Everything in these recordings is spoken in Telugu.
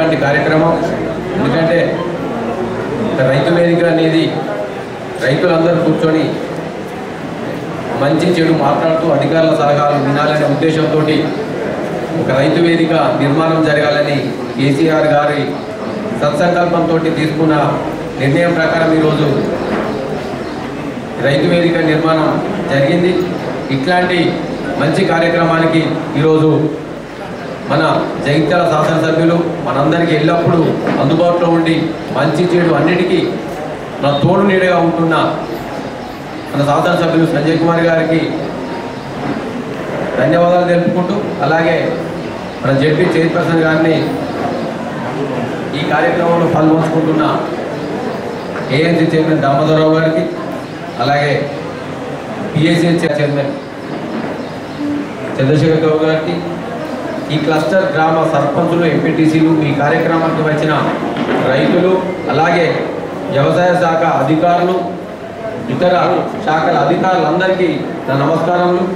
ఇట్లాంటి కార్యక్రమం ఎందుకంటే ఒక రైతు వేదిక అనేది రైతులందరూ కూర్చొని మంచి చెడు మాట్లాడుతూ అధికారుల సలహాలు వినాలనే ఉద్దేశంతో ఒక రైతు వేదిక నిర్మాణం జరగాలని కేసీఆర్ గారి సత్సంకల్పంతో తీసుకున్న నిర్ణయం ప్రకారం ఈరోజు రైతు వేదిక నిర్మాణం జరిగింది ఇట్లాంటి మంచి కార్యక్రమానికి ఈరోజు మన జగిత్యాల శాసనసభ్యులు మనందరికీ ఎల్లప్పుడూ అందుబాటులో ఉండి మంచి చెడు అన్నిటికీ మన తోడు నీడగా ఉంటున్న మన శాసనసభ్యులు సంజయ్ కుమార్ గారికి ధన్యవాదాలు తెలుపుకుంటూ అలాగే మన జడ్పీ చైర్పర్సన్ గారిని ఈ కార్యక్రమంలో పాల్గొంచుకుంటున్న ఏఎన్సీ చైర్మన్ దామోదరరావు గారికి అలాగే పిఎస్సీ చైర్మన్ చంద్రశేఖర్ గౌడ్ గారికి ఈ క్లస్టర్ గ్రామ సర్పంచులు ఎంపీటీసీలు ఈ కార్యక్రమానికి వచ్చిన రైతులు అలాగే వ్యవసాయ శాఖ అధికారులు ఇతర శాఖల అధికారులందరికీ నా నమస్కారములు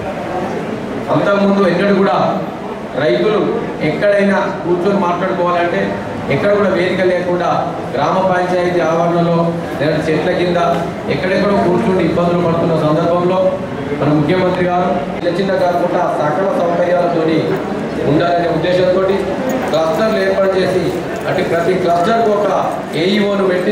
అంతకుముందు ఎన్నడూ కూడా రైతులు ఎక్కడైనా కూర్చొని మాట్లాడుకోవాలంటే ఎక్కడ కూడా వేదిక లేకుండా గ్రామ పంచాయతీ ఆవరణలో లేదా చెట్ల కింద ఎక్కడెక్కడో కూర్చుని ఇబ్బందులు పడుతున్న సందర్భంలో మన ముఖ్యమంత్రి గారు చిన్న చిన్న కాకుండా సకల సౌకర్యాలతో ఉండాలనే ఉద్దేశంతో క్లస్టర్లు ఏర్పాటు చేసి అంటే ప్రతి క్లస్టర్కు ఒక ఏఈఓను పెట్టి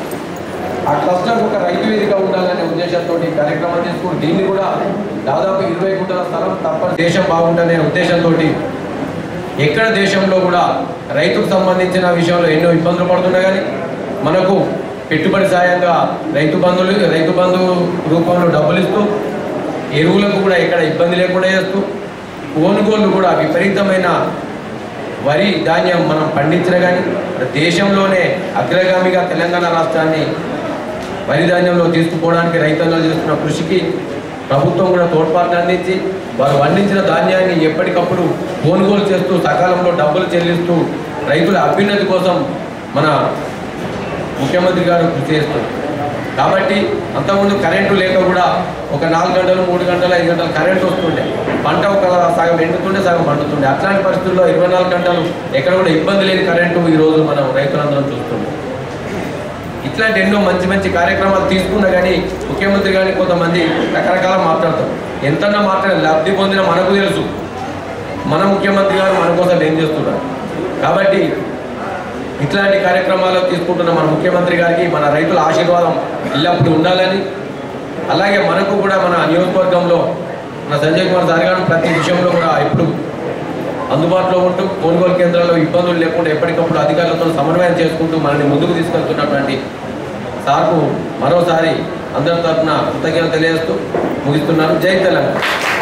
ఆ క్లస్టర్ ఒక రైతు వేదిక ఉండాలనే ఉద్దేశంతో ఈ కార్యక్రమం తీసుకుని దీన్ని కూడా దాదాపు ఇరవై గుంటల స్థలం తప్పని దేశం బాగుంటుందనే ఉద్దేశంతో ఎక్కడ దేశంలో కూడా రైతుకు సంబంధించిన విషయంలో ఎన్నో ఇబ్బందులు పడుతున్నా కానీ మనకు పెట్టుబడి సాయంగా రైతు బంధువులు రైతు బంధు రూపంలో డబ్బులు ఇస్తూ ఎరువులకు కూడా ఎక్కడ ఇబ్బంది లేకుండా చేస్తూ కొనుగోలు కూడా విపరీతమైన వరి ధాన్యం మనం పండించిన కానీ దేశంలోనే అగ్రగామిగా తెలంగాణ రాష్ట్రాన్ని వరి ధాన్యంలో తీసుకుపోవడానికి రైతన్నలు చేస్తున్న కృషికి ప్రభుత్వం కూడా తోడ్పాటు అందించి వారు పండించిన ధాన్యాన్ని ఎప్పటికప్పుడు కొనుగోలు చేస్తూ సకాలంలో డబ్బులు చెల్లిస్తూ రైతుల అభ్యున్నతి కోసం మన ముఖ్యమంత్రి గారు కృషి చేస్తారు కాబట్టి అంతకుముందు కరెంటు లేక కూడా ఒక నాలుగు గంటలు మూడు గంటలు ఐదు గంటలు కరెంటు వస్తుండే పంట ఒక సగం ఎండుతుండే సగం పండుతుండే అట్లాంటి పరిస్థితుల్లో ఇరవై నాలుగు గంటలు ఎక్కడ కూడా ఇబ్బంది లేని కరెంటు ఈరోజు మనం రైతులందరం చూస్తున్నాం ఇట్లాంటి ఎన్నో మంచి మంచి కార్యక్రమాలు తీసుకున్నా కానీ ముఖ్యమంత్రి గారిని కొంతమంది రకరకాల మాట్లాడతారు ఎంతన్నా మాట్లాడే లబ్ధి పొందిన మనకు తెలుసు మన ముఖ్యమంత్రి గారు మన కోసం ఏం చేస్తున్నారు కాబట్టి ఇట్లాంటి కార్యక్రమాలు తీసుకుంటున్న మన ముఖ్యమంత్రి గారికి మన రైతుల ఆశీర్వాదం ఎల్లప్పుడూ ఉండాలని అలాగే మనకు కూడా మన నియోజకవర్గంలో మన సంజయ్ కుమార్ సార్ గారు ప్రతి విషయంలో కూడా ఎప్పుడు అందుబాటులో ఉంటూ కొనుగోలు కేంద్రాల్లో ఇబ్బందులు లేకుండా ఎప్పటికప్పుడు అధికారులతో సమన్వయం చేసుకుంటూ మనల్ని ముందుకు తీసుకెళ్తున్నటువంటి సార్కు మరోసారి అందరి తరఫున కృతజ్ఞతలు తెలియజేస్తూ ముగిస్తున్నాను జై తెలంగాణ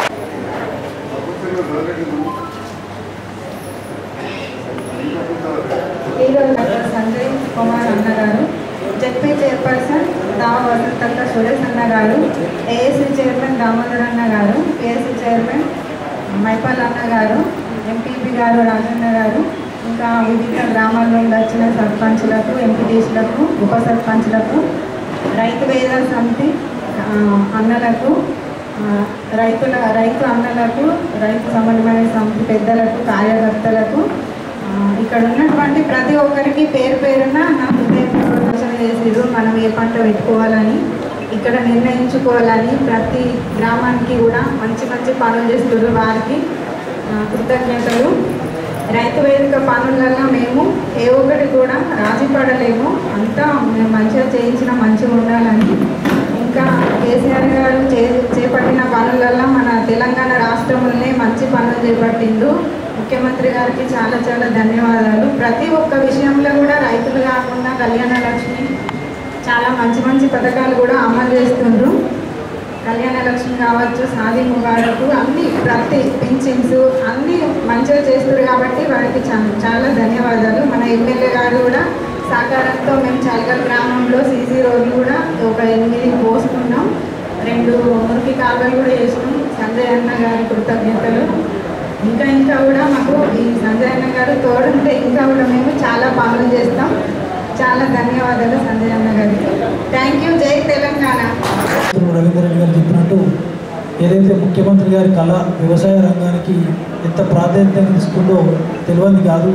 ఈరోజు డాక్టర్ సంజయ్ కుమార్ అన్న గారు జెడ్పీ చైర్పర్సన్ దావ వసంతక్క సురేష్ అన్న గారు ఏఎస్సీ చైర్మన్ దామోదర్ అన్న గారు పిఎస్సీ చైర్మన్ మైపాల్ అన్న గారు ఎంపీపీ గారు రాజన్న గారు ఇంకా వివిధ గ్రామాల నుండి వచ్చిన సర్పంచ్లకు ఎంపీటీసీలకు ఉప సర్పంచ్లకు రైతు వేద సమితి ఆ, అన్నలకు ఆ, రైతుల రైతు అన్నలకు రైతు సమన్వయ సమితి పెద్దలకు కార్యకర్తలకు ఆ, ఇక్కడ ఉన్నటువంటి ప్రతి ఒక్కరికి పేరు పేరున నా హృదయపూర్వక చేసిరు మనం ఏ పంట పెట్టుకోవాలని ఇక్కడ నిర్ణయించుకోవాలని ప్రతి గ్రామానికి కూడా మంచి మంచి పనులు చేస్తున్నారు వారికి ఆ, కృతజ్ఞతలు రైతు వేదిక పనులలో మేము ఏ ఒక్కటి కూడా రాజీ పడలేము అంతా మేము మంచిగా చేయించిన మంచిగా ఉండాలని ఇంకా కేసీఆర్ గారు చే చేపట్టిన పనులలో మన తెలంగాణ రాష్ట్రంలోనే మంచి పనులు చేపట్టిండు ముఖ్యమంత్రి గారికి చాలా చాలా ధన్యవాదాలు ప్రతి ఒక్క విషయంలో కూడా రైతులు కాకుండా కళ్యాణ లక్ష్మి చాలా మంచి మంచి పథకాలు కూడా అమలు చేస్తుండ్రు కళ్యాణ లక్ష్మి కావచ్చు సాది ముబారకు అన్ని ప్రతి పింఛన్స్ అన్ని మంచిగా చేస్తారు కాబట్టి వారికి చా- చాలా ధన్యవాదాలు మన ఎమ్మెల్యే గారు కూడా సహకారంతో మేము చల్గల్ గ్రామంలో సీసీ రోడ్లు కూడా ఒక ఎనిమిది పోసుకున్నాం రెండు మురికి కాలువలు కూడా వేసినాం సంజయ్ అన్న గారి కృతజ్ఞతలు ఇంకా ఇంకా కూడా మాకు ఈ సంజయ్ అన్న గారు తోడుంటే ఇంకా కూడా మేము చాలా పనులు చేస్తాం చాలా ధన్యవాదాలు సంజయ్ అన్న గారికి థ్యాంక్ యూ జై తెలంగాణ మంత్రులు రవీంద్ర రెడ్డి గారు చెప్పినట్టు ఏదైతే ముఖ్యమంత్రి గారి కళ వ్యవసాయ రంగానికి ఎంత ప్రాధాన్యత ఇస్తుందో తెలియదు కాదు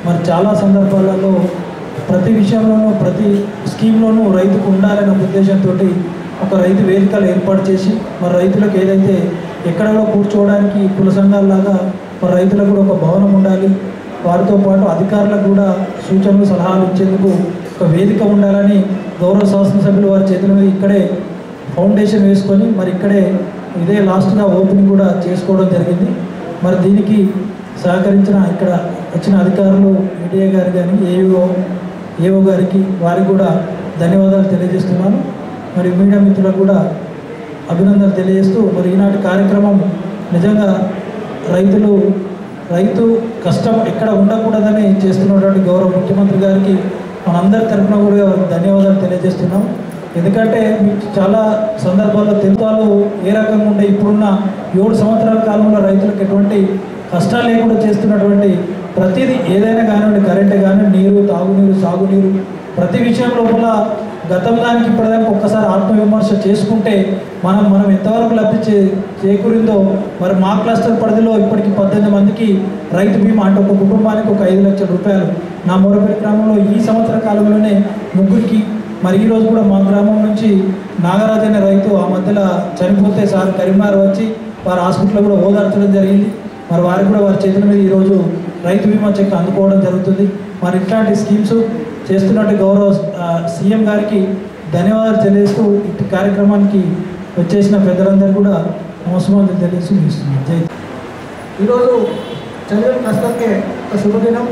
మరి చాలా సందర్భాలలో ప్రతి విషయంలోనూ ప్రతి స్కీమ్లోనూ రైతుకు ఉండాలనే ఉద్దేశంతో ఒక రైతు వేదికలు ఏర్పాటు చేసి మరి రైతులకు ఏదైతే ఎక్కడో కూర్చోవడానికి కుల సంఘాలలాగా మరి రైతులకు కూడా ఒక భవనం ఉండాలి వారితో పాటు అధికారులకు కూడా సూచనలు సలహాలు ఇచ్చేందుకు ఒక వేదిక ఉండాలని గౌరవ శాసనసభ్యులు వారి చేతుల మీద ఇక్కడే ఫౌండేషన్ వేసుకొని మరి ఇక్కడే ఇదే లాస్ట్గా ఓపెనింగ్ కూడా చేసుకోవడం జరిగింది మరి దీనికి సహకరించిన ఇక్కడ వచ్చిన అధికారులు మీడియా గారు కానీ ఏఓ ఏఓ గారికి వారికి కూడా ధన్యవాదాలు తెలియజేస్తున్నాను మరి మీడియా మిత్రులకు కూడా అభినందనలు తెలియజేస్తూ మరి ఈనాటి కార్యక్రమం నిజంగా రైతులు రైతు కష్టం ఎక్కడ ఉండకూడదని చేస్తున్నటువంటి గౌరవ ముఖ్యమంత్రి గారికి మనందరి తరఫున కూడా ధన్యవాదాలు తెలియజేస్తున్నాం ఎందుకంటే మీకు చాలా సందర్భాల్లో తెలుతాలు ఏ రకంగా ఉండే ఇప్పుడున్న ఏడు సంవత్సరాల కాలంలో రైతులకు ఎటువంటి కష్టాలు లేకుండా చేస్తున్నటువంటి ప్రతిదీ ఏదైనా కానివ్వండి కరెంట్ కానీ నీరు తాగునీరు సాగునీరు ప్రతి విషయం లోపల గతం దానికి ఇప్పటిదానికి ఒక్కసారి ఆత్మవిమర్శ చేసుకుంటే మనం మనం ఎంతవరకు లబ్ధి చే చేకూరిందో మరి మా క్లస్టర్ పరిధిలో ఇప్పటికి పద్దెనిమిది మందికి రైతు బీమా అంటే ఒక కుటుంబానికి ఒక ఐదు లక్షల రూపాయలు నా మూడపల్లి గ్రామంలో ఈ సంవత్సర కాలంలోనే ముగ్గురికి మరి ఈ రోజు కూడా మా గ్రామం నుంచి నాగరాజు అనే రైతు ఆ మధ్యలో చనిపోతే సార్ కరీంనగర్ వచ్చి వారి హాస్పిటల్లో కూడా ఓదార్చడం జరిగింది మరి వారికి కూడా వారి చేతుల మీద ఈరోజు రైతు బీమా చెక్ అందుకోవడం జరుగుతుంది మరి ఇట్లాంటి స్కీమ్స్ చేస్తున్నట్టు గౌరవ ఆ, సీఎం గారికి ధన్యవాదాలు తెలియజేస్తూ ఇటు కార్యక్రమానికి వచ్చేసిన పెద్దలందరూ కూడా నమస్కారం తెలియజేస్తూ ముగిస్తున్నాను జై ఈరోజు చదివిన కష్టంకే ఒక శుభదినం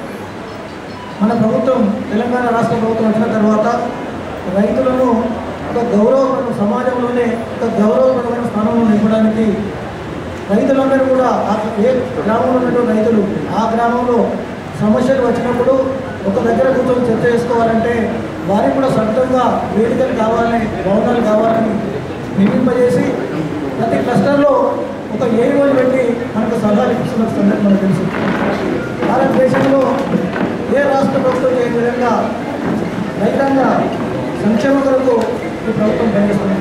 మన ప్రభుత్వం తెలంగాణ రాష్ట్ర ప్రభుత్వం వచ్చిన తర్వాత రైతులను ఒక గౌరవమైన సమాజంలోనే ఒక గౌరవప్రదమైన స్థానంలో నింపడానికి రైతులందరూ కూడా ఆ ఏ గ్రామంలో ఉన్నటువంటి రైతులు ఆ గ్రామంలో సమస్యలు వచ్చినప్పుడు ఒక దగ్గర కూర్చొని చర్చ చేసుకోవాలంటే వారికి కూడా సొంతంగా వేదికలు కావాలని భవనాలు కావాలని నిర్మింపజేసి ప్రతి క్లస్టర్లో ఒక ఏఈఓని పెట్టి మనకు సలహాలు ఇస్తున్న సందర్భం మనకు తెలుసు భారతదేశంలో ఏ రాష్ట్ర ప్రభుత్వం చేయని విధంగా రైతాంగ సంక్షేమ కొరకు ఈ ప్రభుత్వం పనిచేస్తుంది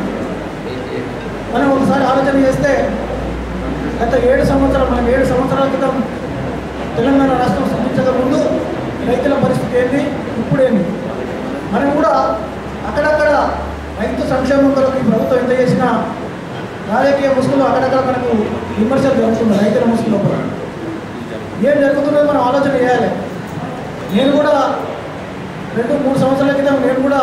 మనం ఒకసారి ఆలోచన చేస్తే గత ఏడు సంవత్సరాలు మనం ఏడు సంవత్సరాల క్రితం తెలంగాణ రాష్ట్రం సాధించక ముందు రైతుల పరిస్థితి ఏంది ఇప్పుడేంది మనం కూడా అక్కడక్కడ రైతు సంక్షేమం కొరకు ఈ ప్రభుత్వం ఎంత చేసినా రాజకీయ ముసుగులు అక్కడక్కడ మనకు విమర్శలు జరుగుతుంది రైతుల ముసుగులో కూడా ఏం జరుగుతున్నదో మనం ఆలోచన చేయాలి నేను కూడా రెండు మూడు సంవత్సరాల క్రితం నేను కూడా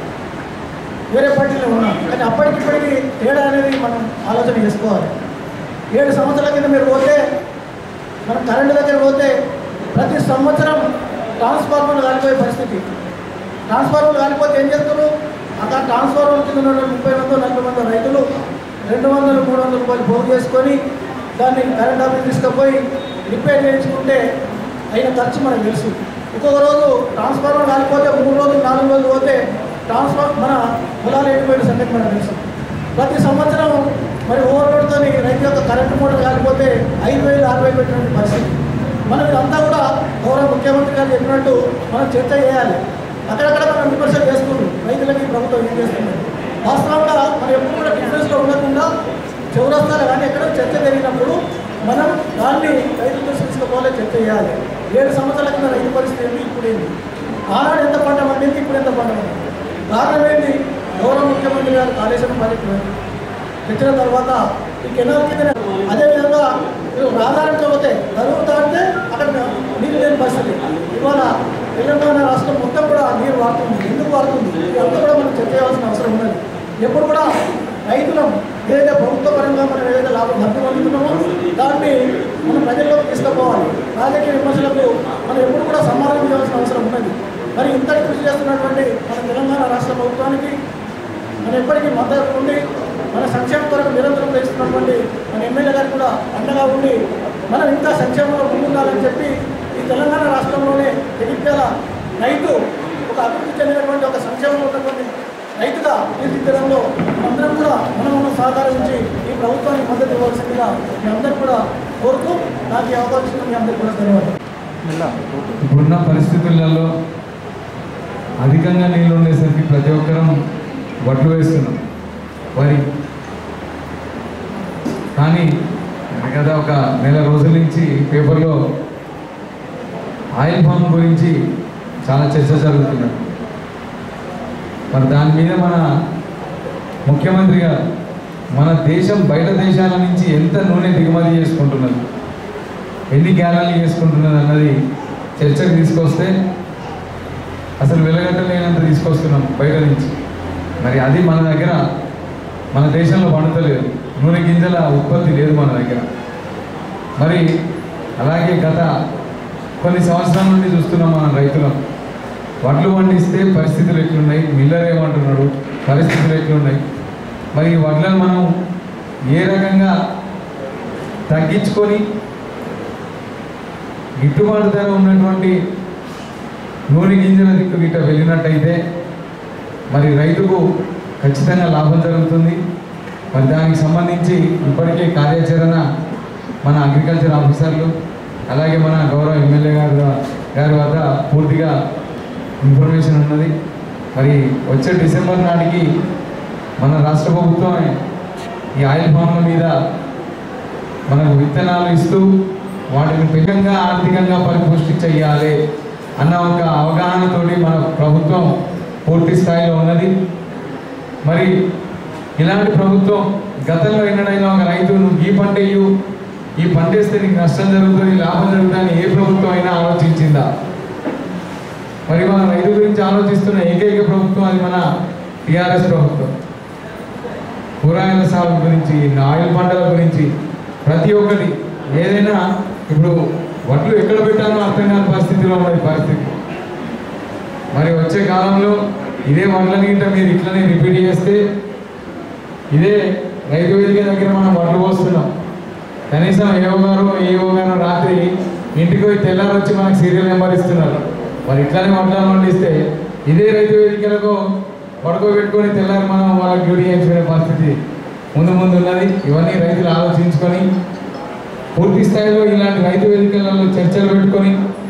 వేరే పార్టీలో ఉన్నాను కానీ అప్పటికిప్పటికి తేడా అనేది మనం ఆలోచన చేసుకోవాలి ఏడు సంవత్సరాల కింద మీరు పోతే మనం కరెంటు దగ్గర పోతే ప్రతి సంవత్సరం ట్రాన్స్ఫార్మర్ కాలిపోయే పరిస్థితి ట్రాన్స్ఫార్మర్ కాలిపోతే ఏం చేస్తారు అక్కడ ట్రాన్స్ఫార్మర్ కింద ఉన్న ముప్పై మంది నలభై మంది రైతులు రెండు వందలు మూడు వందల రూపాయలు పోగు చేసుకొని దాన్ని కరెంట్ ఆఫీస్ తీసుకుపోయి రిపేర్ చేయించుకుంటే అయిన ఖర్చు మనకు తెలుసు ఒక్కొక్క రోజు ట్రాన్స్ఫార్మర్ కాలిపోతే మూడు రోజులు నాలుగు రోజులు పోతే ట్రాన్స్ఫార్ మన పొలాలు ఎట్టిపోయిన సంగతి మనకు తెలుసు ప్రతి సంవత్సరం మరి ఓవర్లోడ్తో రైతు యొక్క కరెంటు మోటార్ కాలిపోతే ఐదు వేలు ఆరు వేలు పెట్టినటువంటి పరిస్థితి మనం ఇదంతా కూడా గౌరవ ముఖ్యమంత్రి గారు చెప్పినట్టు మనం చర్చ చేయాలి అక్కడక్కడ మనం విమర్శలు చేసుకుంటాం రైతులకి ఈ ప్రభుత్వం ఏం చేస్తుంది వాస్తవంగా మనం ఎప్పుడు కూడా డిఫరెన్స్లో ఉండకుండా చౌరస్తాలు కానీ ఎక్కడో చర్చ జరిగినప్పుడు మనం దాన్ని రైతుల దృష్టి తీసుకుపోవాలి చర్చ చేయాలి ఏడు సంవత్సరాల కింద రైతు పరిస్థితి ఏంటి ఇప్పుడు ఏంటి ఆనాడు ఎంత పంట పండింది ఇప్పుడు ఎంత పంట పండింది కారణం ఏంటి గౌరవ ముఖ్యమంత్రి గారు కాళేశ్వరం ప్రాజెక్టు తెచ్చిన తర్వాత ఈ కెనాల్ కింద అదేవిధంగా మీరు రాధారం చదివితే కరువు తాడితే అక్కడ నీళ్ళు లేని పరిస్థితి ఇవాళ తెలంగాణ రాష్ట్రం మొత్తం కూడా నీరు వాడుతుంది ఎందుకు వాడుతుంది ఇదంతా కూడా మనం చర్చ చేయాల్సిన అవసరం ఉన్నది ఎప్పుడు కూడా రైతులం ఏదైతే ప్రభుత్వ పరంగా మనం ఏదైతే లాభం లబ్ధి పొందుతున్నామో దాన్ని మనం ప్రజల్లోకి తీసుకుపోవాలి రాజకీయ విమర్శలకు మనం ఎప్పుడు కూడా సమాధానం ఇవ్వాల్సిన అవసరం ఉన్నది మరి ఇంతటి కృషి చేస్తున్నటువంటి మన తెలంగాణ రాష్ట్ర ప్రభుత్వానికి మనం ఎప్పటికీ మద్దతు ఉండి మన సంక్షేమ కొరకు నిరంతరం చేస్తున్నటువంటి మన ఎమ్మెల్యే గారు కూడా అండగా ఉండి మనం ఇంకా సంక్షేమంలో ముందుండాలని చెప్పి ఈ తెలంగాణ రాష్ట్రంలోనే జగిత్యాల రైతు ఒక అభివృద్ధి చెందినటువంటి ఒక సంక్షేమంలో ఉన్నటువంటి రైతుగా తీర్చిదిద్దడంలో అందరం కూడా మనం మనం సహకరించి ఈ ప్రభుత్వానికి మద్దతు ఇవ్వాల్సిందిగా మీ అందరూ కూడా కోరుతూ నాకు ఈ అవకాశం ఇచ్చిన మీ అందరికీ కూడా ధన్యవాదాలు ఇప్పుడున్న పరిస్థితులలో అధికంగా నీళ్ళు ఉండేసరికి ప్రతి ఒక్కరం వడ్లు వేస్తున్నాం వరి కానీ గత ఒక నెల రోజుల నుంచి పేపర్లో ఆయిల్ ఫామ్ గురించి చాలా చర్చ జరుగుతున్నది మరి దాని మీద మన ముఖ్యమంత్రి గారు మన దేశం బయట దేశాల నుంచి ఎంత నూనె దిగుమతి చేసుకుంటున్నది ఎన్ని గ్యాలన్లు చేసుకుంటున్నది అన్నది చర్చకు తీసుకొస్తే అసలు వెలగట్టలేనంత తీసుకొస్తున్నాం బయట నుంచి మరి అది మన దగ్గర మన దేశంలో పండుతలేదు నూనె గింజల ఉత్పత్తి లేదు మన దగ్గర మరి అలాగే గత కొన్ని సంవత్సరాల నుండి చూస్తున్నాం మనం రైతులం వడ్లు పండిస్తే పరిస్థితులు ఎట్లున్నాయి మిల్లర్ ఏమంటున్నాడు పరిస్థితులు ఎట్లున్నాయి మరి ఈ వడ్లను మనం ఏ రకంగా తగ్గించుకొని గిట్టుబాటు ధర ఉన్నటువంటి నూనె గింజల దిక్కు గిట్ట వెళ్ళినట్టయితే మరి రైతుకు ఖచ్చితంగా లాభం జరుగుతుంది మరి దానికి సంబంధించి ఇప్పటికే కార్యాచరణ మన అగ్రికల్చర్ ఆఫీసర్లు అలాగే మన గౌరవ ఎమ్మెల్యే గారు గారి వద్ద పూర్తిగా ఇన్ఫర్మేషన్ ఉన్నది మరి వచ్చే డిసెంబర్ నాటికి మన రాష్ట్ర ప్రభుత్వం ఈ ఆయిల్ ఫామ్ల మీద మనకు విత్తనాలు ఇస్తూ వాటిని పెద్దంగా ఆర్థికంగా పరిపుష్టి చేయాలి అన్న ఒక అవగాహనతోటి మన ప్రభుత్వం పూర్తి స్థాయిలో ఉన్నది మరి ఇలాంటి ప్రభుత్వం గతంలో ఎన్నడైనా ఒక రైతు నువ్వు ఈ పంట వేయు ఈ పంట వేస్తే నీకు నష్టం జరుగుతుంది లాభం జరుగుతుందని ఏ ప్రభుత్వం అయినా ఆలోచించిందా మరి మన రైతు గురించి ఆలోచిస్తున్న ఏకైక ప్రభుత్వం అది మన టిఆర్ఎస్ ప్రభుత్వం కూరగాయల సాగు గురించి ఆయిల్ పంటల గురించి ప్రతి ఒక్కటి ఏదైనా ఇప్పుడు వడ్లు ఎక్కడ పెట్టాలో అర్థం కాని పరిస్థితిలో ఉన్నది పరిస్థితి మరి వచ్చే కాలంలో ఇదే వడ్లని గిట్ట మీరు ఇట్లనే రిపీట్ చేస్తే ఇదే రైతు వేదిక దగ్గర మనం వడ్లు పోస్తున్నాం కనీసం ఏవో గారు ఏవో గారు రాత్రి ఇంటికి పోయి తెల్లారి వచ్చి మనకు సీరియల్ నెంబర్ ఇస్తున్నారు మరి ఇట్లానే వడ్లను పండిస్తే ఇదే రైతు వేదికలకు పడుకోబెట్టుకొని తెల్లారి మనం వాళ్ళకి డ్యూటీ చేయించుకునే పరిస్థితి ముందు ముందు ఉన్నది ఇవన్నీ రైతులు ఆలోచించుకొని పూర్తి స్థాయిలో ఇలాంటి రైతు వేదికలలో చర్చలు పెట్టుకొని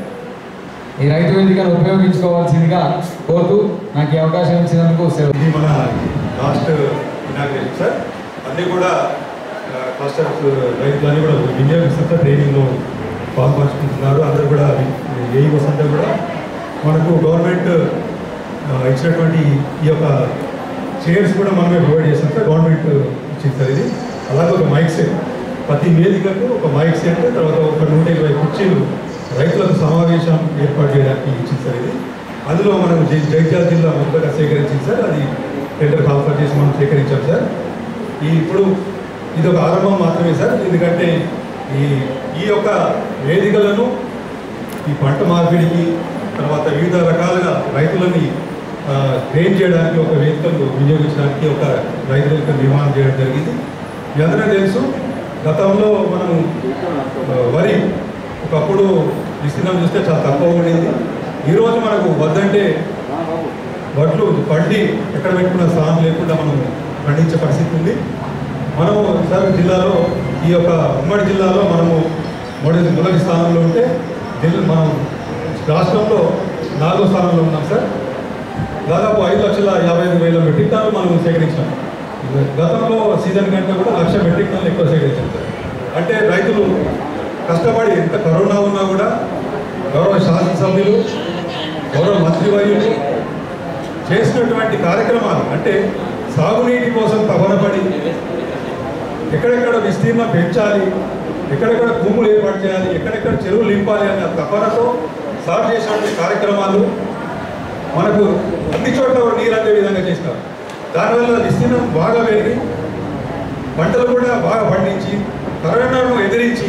ఈ రైతు వేదికను ఉపయోగించుకోవాల్సిందిగా కోరుతూ నాకు ఈ అవకాశం ఇచ్చినందుకు సెలవు ఇది మన లాస్ట్ ఇనాగ్రేషన్ సార్ అన్నీ కూడా క్లస్టర్స్ రైతులన్నీ కూడా వినియోగిస్తుంటే ట్రైనింగ్లో పాల్పంచుకుంటున్నారు అందరూ కూడా ఏఈఓస్ అంతా కూడా మనకు గవర్నమెంట్ ఆ, ఇచ్చినటువంటి ఈ యొక్క చైర్స్ కూడా మనమే ప్రొవైడ్ చేస్తాం సార్ గవర్నమెంట్ ఇచ్చింది సార్ ఇది అలాగే ఒక మైక్ సెట్ ప్రతి వేదికకు ఒక మైక్ సెట్ తర్వాత ఒక నూట ఇరవై కుర్చీలు రైతులకు సమావేశం ఏర్పాటు చేయడానికి ఇచ్చింది సార్ ఇది అందులో మనం జై- జగిత్యాల జిల్లా మొత్తంగా సేకరించింది సార్ అది టెండర్ కాల్ఫర్ చేసి మనం సేకరించాం సార్ ఈ ఇప్పుడు ఇది ఒక ఆరంభం మాత్రమే సార్ ఎందుకంటే ఈ ఈ యొక్క వేదికలను ఈ పంట మార్పిడికి తర్వాత వివిధ రకాలుగా రైతులని ఆ, ట్రైన్ చేయడానికి ఒక వేదికలు వినియోగించడానికి ఒక రైతు వేదిక నిర్మాణం చేయడం జరిగింది మీ అందరికీ తెలుసు గతంలో మనం ఆ, వరి ఒకప్పుడు విస్తీర్ణం చూస్తే చాలా తక్కువ ఉండేది ఈరోజు మనకు వద్దంటే వడ్లు పండి ఎక్కడ పెట్టుకున్న స్థానం లేకుండా మనం పండించే పరిస్థితి ఉంది మనము సార్ జిల్లాలో ఈ యొక్క ఉమ్మడి జిల్లాలో మనము మొదటి మొదటి స్థానంలో ఉంటే జిల్లా మనం రాష్ట్రంలో నాలుగో స్థానంలో ఉన్నాం సార్ దాదాపు ఐదు లక్షల యాభై ఐదు వేల మెట్రిక్ టన్నులు మనం సేకరించాం గతంలో సీజన్ కంటే కూడా లక్ష మెట్రిక్ టన్నులు ఎక్కువ సేకరించాం సార్ అంటే రైతులు కష్టపడి ఎంత కరోనా ఉన్నా కూడా గౌరవ శాసనసభ్యులు గౌరవ మంత్రివర్యులు చేసినటువంటి కార్యక్రమాలు అంటే సాగునీటి కోసం తపనపడి ఎక్కడెక్కడ విస్తీర్ణం పెంచాలి ఎక్కడెక్కడ భూములు ఏర్పాటు చేయాలి ఎక్కడెక్కడ చెరువులు నింపాలి అనే తపనతో సాగు చేసినటువంటి కార్యక్రమాలు మనకు అన్ని చోట్ల కూడా నీరు అందే విధంగా చేసినారు దానివల్ల విస్తీర్ణం బాగా పెరిగి పంటలు కూడా బాగా పండించి కరోనాను ఎదిరించి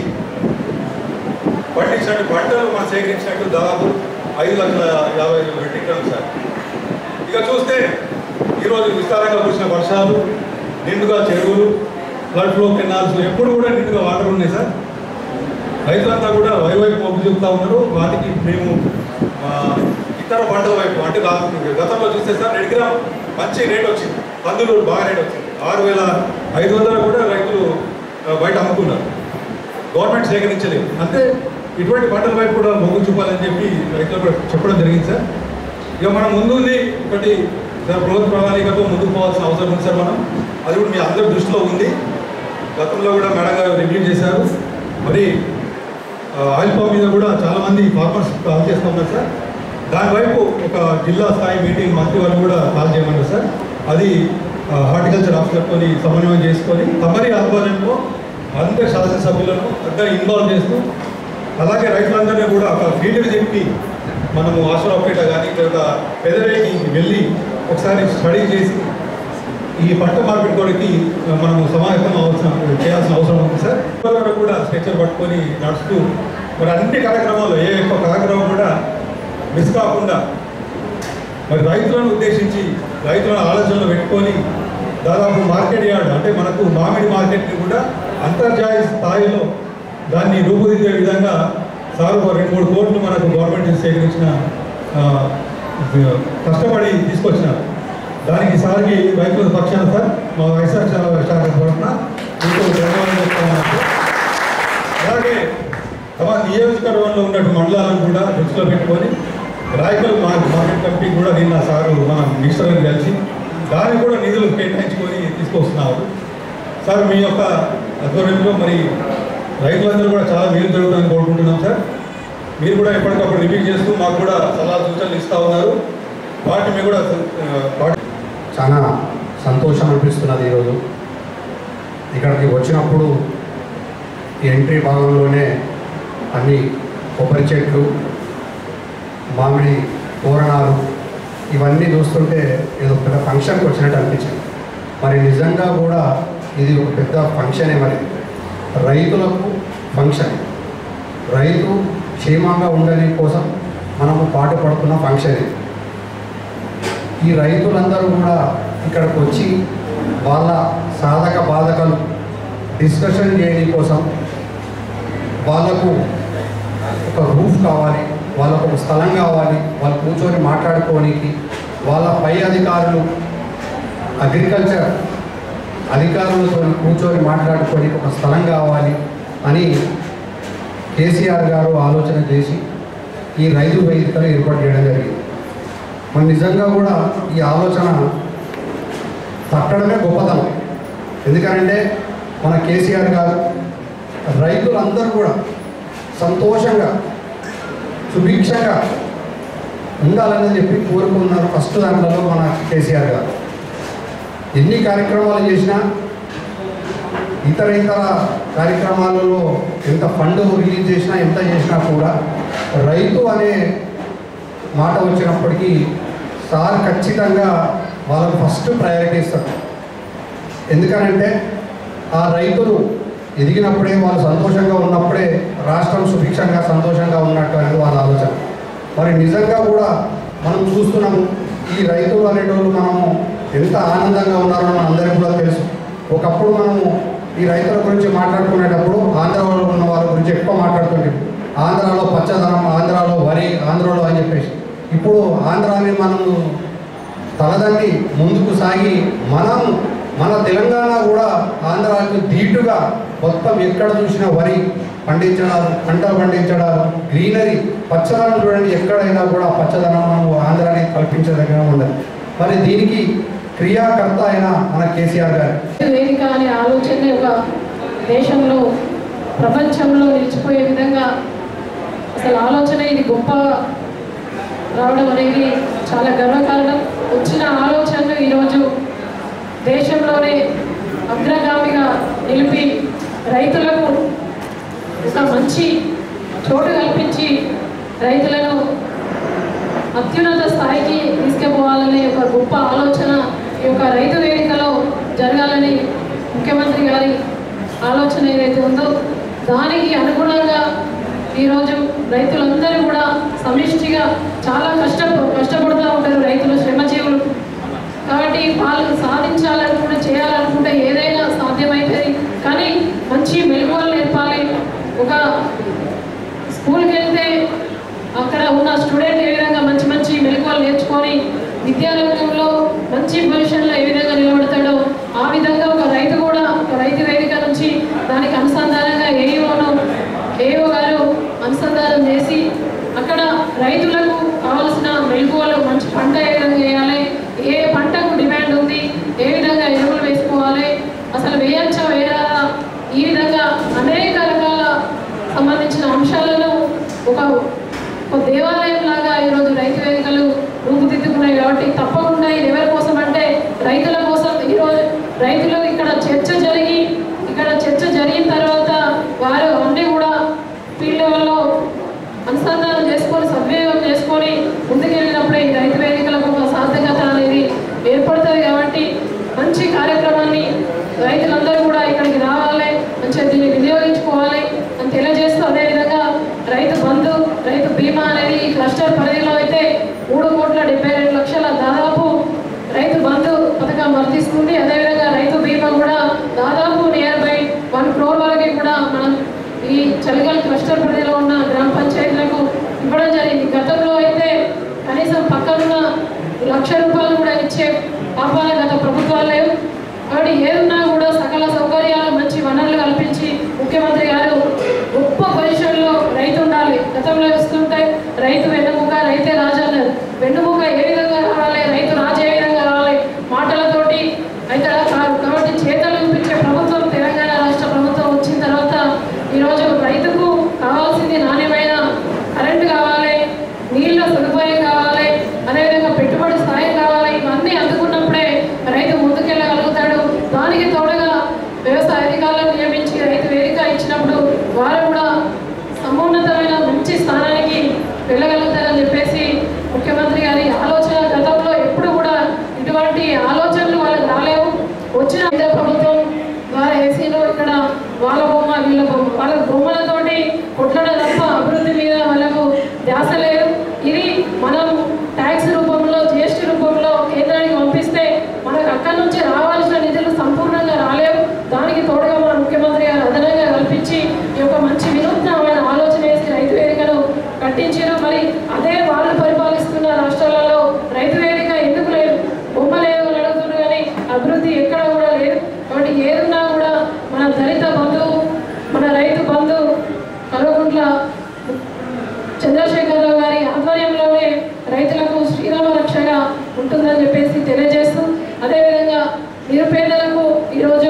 పండించినట్టు పంటలు మనం సేకరించినట్టు దాదాపు ఐదు లక్షల యాభై ఐదు మెట్రిక్ టన్నులు సార్ ఇక చూస్తే ఈరోజు విస్తారంగా కురిసిన వర్షాలు నిండుగా చెరువులు ఫ్లడ్ ఫ్లో కెనాల్స్ ఎప్పుడు కూడా నిండుగా వాటర్ ఉన్నాయి సార్ రైతులంతా కూడా వైవైపు మొగ్గు చూపుతా ఉన్నారు వాటికి మేము ఆ, ఇతర పంటల వైపు అంటే గా- గతంలో చూస్తే సార్ రెడ్ గ్రామ్ మంచి రేట్ వచ్చింది కందులు బాగా రేట్ వచ్చింది ఆరు వేల ఐదు వందలు కూడా రైతులు ఆ, బయట అమ్ముకున్నారు గవర్నమెంట్ సేకరించలేదు అంతే ఇటువంటి పంటల వైపు కూడా మొగ్గు చూపాలని చెప్పి రైతులు కూడా చెప్పడం జరిగింది సార్ ఇక మనం ముందుంది ఒకటి సార్ బృహత్ ప్రణాళికతో ముందుకు పోవాల్సిన అవసరం ఉంది సార్ మనం అది కూడా మీ అందరి దృష్టిలో ఉంది గతంలో కూడా మేడం గారు రివ్యూ చేశారు మరి ఆయిల్ పంప్ మీద కూడా చాలా మంది ఫార్మర్స్ కాల్ చేస్తూ ఉన్నారు సార్ దాని వైపు ఒక జిల్లా స్థాయి మీటింగ్ మంత్రి వాళ్ళు కూడా కాల్ చేయమన్నారు సార్ అది హార్టికల్చర్ ఆఫీసర్తో సమన్వయం చేసుకొని తమరి ఆధ్వర్యంలో అందరి శాసనసభ్యులను అందరూ ఇన్వాల్వ్ చేస్తూ అలాగే రైతులందరినీ కూడా ఒక ఫీల్డ్కి చెప్పి మనము ఆశ్వరాపేట కానీ లేదా పెదవేకి వెళ్ళి ఒకసారి స్టడీ చేసి ఈ పంట మార్కెట్ కొరకి మనము సమాయత్తం అవసరం చేయాల్సిన అవసరం ఉంది సార్ ఇప్పటివరకు కూడా స్ట్రెచ్చర్ పట్టుకొని నడుస్తూ మరి అన్ని కార్యక్రమాల్లో ఏ ఒక్క కార్యక్రమం కూడా మిస్ కాకుండా మరి రైతులను ఉద్దేశించి రైతులను ఆలోచనలు పెట్టుకొని దాదాపు మార్కెట్ యార్డ్ అంటే మనకు మామిడి మార్కెట్ని కూడా అంతర్జాతీయ స్థాయిలో దాన్ని రూపుదిద్దే విధంగా సార్ ఒక రెండు మూడు కోట్లు మనకు గవర్నమెంట్ నుంచి సేకరించిన ఆ, కష్టపడి తీసుకొచ్చినారు దానికి సార్కి రైతుల పక్షాన సార్ మా వైఎస్ఆర్ శాఖ తరఫున మీకు ధన్యవాదాలు చెప్తున్నాను సార్. అలాగే తమ నియోజకవర్గంలో ఉన్నట్టు మండలాలను కూడా దృష్టిలో పెట్టుకొని రాయకల్ మార్కెట్ మార్కెట్ కమిటీ కూడా నిన్న సారు మన మినిస్టర్ గారిని కలిసి దానికి కూడా నిధులు కేటాయించుకొని తీసుకొస్తున్నారు సార్ మీ యొక్క ఆధ్వర్యంలో మరి రైతులందరూ కూడా చాలా మేలు జరుగుతుందని కోరుకుంటున్నాం సార్ మీరు కూడా ఎప్పటికప్పుడు రివ్యూ చేస్తూ మాకు కూడా సలహా సూచనలు ఇస్తూ ఉన్నారు వాటిని మేము కూడా ఆ, వాటి చాలా సంతోషం అనిపిస్తున్నది ఈరోజు ఇక్కడికి వచ్చినప్పుడు ఈ ఎంట్రీ భాగంలోనే అన్ని కొబ్బరి చెట్లు మామిడి తోరణాలు ఇవన్నీ చూస్తుంటే ఏదో పెద్ద ఫంక్షన్కి వచ్చినట్టు అనిపించింది మరి నిజంగా కూడా ఇది ఒక పెద్ద ఫంక్షనే మరి రైతులకు ఫంక్షన్ రైతు క్షేమంగా ఉండని కోసం మనము పాటుపడుతున్న ఫంక్షన్ ఇది ఈ రైతులందరూ కూడా ఇక్కడికి వచ్చి వాళ్ళ సాధక బాధకలు డిస్కషన్ చేయడం కోసం వాళ్ళకు ఒక రూఫ్ కావాలి వాళ్ళకు ఒక స్థలం కావాలి వాళ్ళు కూర్చొని మాట్లాడుకోనికి వాళ్ళ పై అధికారులు అగ్రికల్చర్ అధికారులతో కూర్చొని మాట్లాడుకొని ఒక స్థలం కావాలి అని కేసీఆర్ గారు ఆలోచన చేసి ఈ రైతు వేదికలు ఏర్పాటు చేయడం జరిగింది మరి నిజంగా కూడా ఈ ఆలోచన తట్టడమే గొప్పతనం ఎందుకంటే మన కేసీఆర్ గారు రైతులందరూ కూడా సంతోషంగా సుభిక్షంగా ఉండాలని చెప్పి కోరుకున్నారు ఫస్ట్ దాంట్లో మన కేసీఆర్ గారు ఎన్ని కార్యక్రమాలు చేసినా ఇతర ఇతర కార్యక్రమాలలో ఎంత ఫండ్ రిలీజ్ చేసినా ఎంత చేసినా కూడా రైతు అనే మాట వచ్చినప్పటికీ సార్ ఖచ్చితంగా వాళ్ళకు ఫస్ట్ ప్రయారిటీ ఇస్తారు ఎందుకనంటే ఆ రైతులు ఎదిగినప్పుడే వాళ్ళు సంతోషంగా ఉన్నప్పుడే రాష్ట్రం సుభిక్షంగా సంతోషంగా ఉన్నట్టు అనేది వాళ్ళ ఆలోచన మరి నిజంగా కూడా మనం చూస్తున్నాము ఈ రైతులు అనేటోళ్ళు మనము ఎంత ఆనందంగా ఉన్నారో మన అందరికీ కూడా తెలుసు ఒకప్పుడు మనము ఈ రైతుల గురించి మాట్లాడుకునేటప్పుడు ఆంధ్రాలో ఉన్న వాళ్ళ గురించి ఎక్కువ మాట్లాడుతుంటాం ఆంధ్రాలో పచ్చదనం ఆంధ్రాలో వరి ఆంధ్రాలో అని చెప్పేసి ఇప్పుడు ఆంధ్రాని మనము తలదండి ముందుకు సాగి మనం మన తెలంగాణ కూడా ఆంధ్రాకి ధీటుగా మొత్తం ఎక్కడ చూసినా వరి పండించడాలు పంటలు పండించడాలు గ్రీనరీ పచ్చదనం చూడండి ఎక్కడైనా కూడా పచ్చదనం మనం ఆంధ్రాని కల్పించదగిన ఉండదు మరి దీనికి క్రియాకర్త అయిన మన కేసీఆర్ గారు వేదిక అనే ఆలోచన ఒక దేశంలో ప్రపంచంలో నిలిచిపోయే విధంగా అసలు ఆలోచన ఇది గొప్ప రావడం అనేది చాలా గర్వకారణం వచ్చిన ఆలోచనలు ఈరోజు దేశంలోనే అగ్రగామిగా నిలిపి రైతులకు ఒక మంచి చోటు కల్పించి రైతులను అత్యున్నత స్థాయికి తీసుకుపోవాలనే ఒక గొప్ప ఆలోచన ఈ యొక్క రైతు వేదికలో జరగాలని ముఖ్యమంత్రి గారి ఆలోచన ఏదైతే ఉందో దానికి అనుగుణంగా ఈరోజు రైతులందరూ కూడా సమిష్టిగా చాలా కష్ట కష్టపడుతూ ఉంటారు రైతులు శ్రమజీవులు కాబట్టి వాళ్ళు సాధించాలనుకుంటే చేయాలనుకుంటే ఏదైనా సాధ్యమవుతుంది కానీ మంచి మెలకువలు నేర్పాలి ఒక స్కూల్కి వెళ్తే అక్కడ ఉన్న స్టూడెంట్ ఏ విధంగా మంచి మంచి మెలకువలు నేర్చుకొని విద్యారంగంలో మంచి పొజిషన్లో ఏ విధంగా నిలబడతాడో ఆ విధంగా ఒక రైతు కూడా ఒక రైతు వేదిక నుంచి దానికి అనుసంధానంగా ఏఈఓను ఏఓ గారు అనుసంధానం చేసి అక్కడ రైతులకు కావలసిన మెలకువలు మంచి పంట ఏ విధంగా వేయాలి ఏ పంటకు డిమాండ్ ఉంది ఏ విధంగా ఎరువులు వేసుకోవాలి అసలు వేయచ్చా వేయాలా ఈ విధంగా అనేక రకాల సంబంధించిన అంశాలను ఒక ఒక దేవాలయం లాగా ఈరోజు రైతు వేదికలు రూపుదిద్దుకున్నాయి కాబట్టి తప్పకుండా ఇది ఎవరి కోసం అంటే రైతుల కోసం ఈరోజు రైతులు ఇక్కడ చర్చ జరిగి ఇక్కడ చర్చ జరిగిన తర్వాత వారు అన్నీ కూడా ఫీల్డ్ లెవెల్లో అనుసంధానం చేసుకొని సద్వినియోగం చేసుకొని ముందుకెళ్ళినప్పుడే ఈ రైతు వేదికలకు ఒక సార్థకత అనేది ఏర్పడుతుంది కాబట్టి మంచి కార్యక్రమాన్ని రైతులందరూ కూడా ఇక్కడికి రావాలి మంచిగా దీన్ని వినియోగించుకోవాలి అని తెలియజేస్తూ అదేవిధంగా రైతు బంధు రైతు బీమా అనేది ఈ క్లస్టర్ పరిధిలో అయితే మూడు కోట్ల డెబ్బై రెండు లక్షల దాదాపు రైతు బంధు పథకం వర్తిస్తుంది అదేవిధంగా రైతు బీమా కూడా దాదాపు నియర్ బై వన్ క్రోర్ వరకు కూడా మనం ఈ చలిగల్ క్లస్టర్ పరిధిలో ఉన్న గ్రామ పంచాయతీలకు ఇవ్వడం జరిగింది గతంలో అయితే కనీసం పక్కనున్న లక్ష రూపాయలు కూడా ఇచ్చే పాపాల గత ప్రభుత్వాలు లేవు కాబట్టి ఏదున్నా కూడా సకల సౌకర్యాలు మంచి వనరులు కల్పించి ముఖ్యమంత్రి గారు గొప్ప పొజిషన్లో రైతు ఉండాలి గతంలో వస్తుంటే రైతు వెన్నుముక రైతే రాజు అన్నారు వెన్నుముక ఏ విధంగా రావాలి రైతు రాజు ఏ విధంగా రావాలి మాటలతోటి అయితే కాదు కాబట్టి చేతలు చూపించే ప్రభుత్వం తెలంగాణ రాష్ట్ర ప్రభుత్వం వచ్చిన తర్వాత ఈరోజు రైతుకు కావాల్సింది నాణ్యమైన కరెంటు కావాలి నీళ్ళ సదుపాయం కావాలి అదేవిధంగా పెట్టుబడి సాయం కావాలి ఇవన్నీ అందుకున్నప్పుడే రైతు ముందుకెళ్ళగలుగుతాడు దానికి తోడుగా వ్యవసాయ అధికారులను నియమించి రైతు వేదిక ఇచ్చినప్పుడు వారు కూడా సమున్నతమైన మంచి స్థానానికి వెళ్ళగలుగుతారని చెప్పేసి ముఖ్యమంత్రి గారి ఆలోచన గతంలో ఎప్పుడు కూడా ఇటువంటి ఆలోచనలు వాళ్ళకి రాలేవు వచ్చిన ఇదే ప్రభుత్వం ద్వారా ఏసీలో ఇక్కడ వాళ్ళ బొమ్మ వీళ్ళ బొమ్మ వాళ్ళ బొమ్మలతోటి కొట్లాడ తప్ప అభివృద్ధి మీద వాళ్ళకు ధ్యాస లేదు ఇది మనం ట్యాక్స్ రూపంలో జిఎస్టీ రూపంలో కేంద్రానికి పంపిస్తే మనకు అక్కడి నుంచి రావాల్సిన నిధులు సంపూర్ణంగా రాలేవు దానికి తోడుగా మన ముఖ్యమంత్రి గారు అదనంగా కల్పించి ఈ యొక్క మంచి వినూత్నమైన ఆలోచన వేసి రైతు వేదికను కట్టించారు మరి అదే వాళ్ళు పరిపాలిస్తున్న రాష్ట్రాలలో రైతు వేదిక ఎందుకు లేదు బొమ్మ లేదు అని అడుగుతున్నారు కానీ అభివృద్ధి ఎక్కడ కూడా లేదు కాబట్టి ఏదున్నా కూడా మన దళిత బంధువు మన రైతు బంధువు కల్వకుంట్ల చంద్రశేఖరరావు గారి ఆధ్వర్యంలోనే రైతులకు శ్రీరామ రక్షగా ఉంటుందని చెప్పేసి తెలియజేస్తూ అదేవిధంగా నిరుపేదలకు ఈరోజు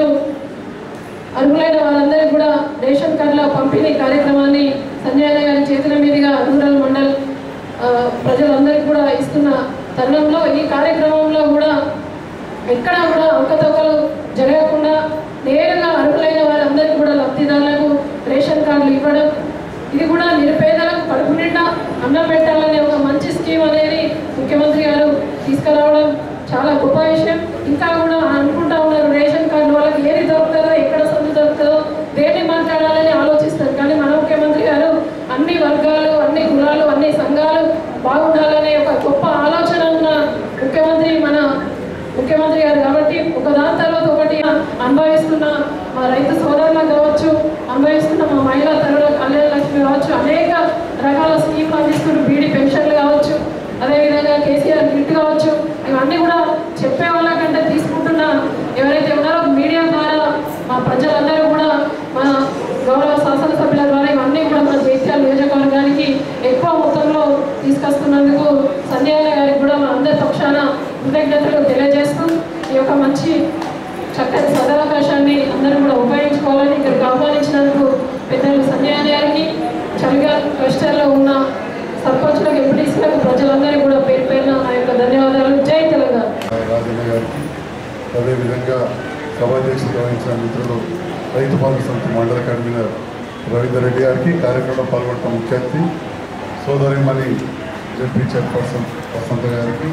అర్హులైన వారందరికీ కూడా రేషన్ కార్డుల పంపిణీ కార్యక్రమాన్ని సంజయ్ గారి చేతుల మీదుగా రూరల్ మండల్ ఆ, ప్రజలందరికీ కూడా ఇస్తున్న తరుణంలో ఈ కార్యక్రమంలో కూడా ఎక్కడ కూడా అవకతవకలు జరగకుండా నేరుగా అర్హులైన వారందరికీ కూడా లబ్ధిదారులకు రేషన్ కార్డులు ఇవ్వడం ఇది కూడా నిరుపేదలకు కడుపు నిండా అన్నం పెట్టాలనే ఒక మంచి స్కీమ్ అనేది ముఖ్యమంత్రి గారు తీసుకురావడం చాలా గొప్ప విషయం ఇంకా కూడా అనుకుంటా ఉన్నారు రేషన్ కార్డు వాళ్ళకి ఏది దొరుకుతుందో ఎక్కడ సందు దొరుకుతుందో దేన్ని మాట్లాడాలని ఆలోచిస్తారు కానీ మన ముఖ్యమంత్రి గారు అన్ని వర్గాలు అన్ని కులాలు అన్ని సంఘాలు బాగుండాలనే ఒక గొప్ప ఆలోచన ఉన్న ముఖ్యమంత్రి మన ముఖ్యమంత్రి గారు కాబట్టి ఒక దాని తర్వాత ఒకటి అనుభవిస్తున్న మా రైతు సోదరులకు కావచ్చు అనుభవిస్తున్న మా మహిళా తరుణ కళ్యాణ లక్ష్మి కావచ్చు అనేక రకాల స్కీమ్లు అందిస్తున్న బీడీ పెన్షన్లు కావచ్చు అదేవిధంగా కేసీఆర్ గిఫ్ట్ కావచ్చు ఇవన్నీ కూడా చెప్పే వాళ్ళకంటే తీసుకుంటున్న ఎవరైతే ఉన్నారో మీడియా ద్వారా మా ప్రజలందరూ కూడా మన గౌరవ శాసనసభ్యుల ద్వారా ఇవన్నీ కూడా మన జైత్యాల నియోజకవర్గానికి ఎక్కువ మొత్తంలో తీసుకొస్తున్నందుకు సంజయ్ గారికి కూడా మన అందరి పక్షాన కృతజ్ఞతలు తెలియజేస్తూ ఈ యొక్క మంచి చక్కటి సదవకాశాన్ని అందరూ కూడా ఉపయోగించుకోవాలని ఇక్కడికి ఆహ్వానించినందుకు పెద్దలు సంజయ్ గారికి చలిగా క్లస్టర్లో ఉన్న సర్పంచులకు ఎంపీటీసీలకు ప్రజలందరికీ కూడా పేరు పేరున నా యొక్క ధన్యవాదాలు జై తెలంగాణ రాజన్న గారికి అదేవిధంగా సభాధ్యక్షత వహించిన మిత్రులు రైతు బంధు సమితి మండల కన్వీనర్ రవీందర్ రెడ్డి గారికి కార్యక్రమంలో పాల్గొంటున్న ముఖ్య అతిథి సోదరిమణి జడ్పీ చైర్పర్సన్ వసంత గారికి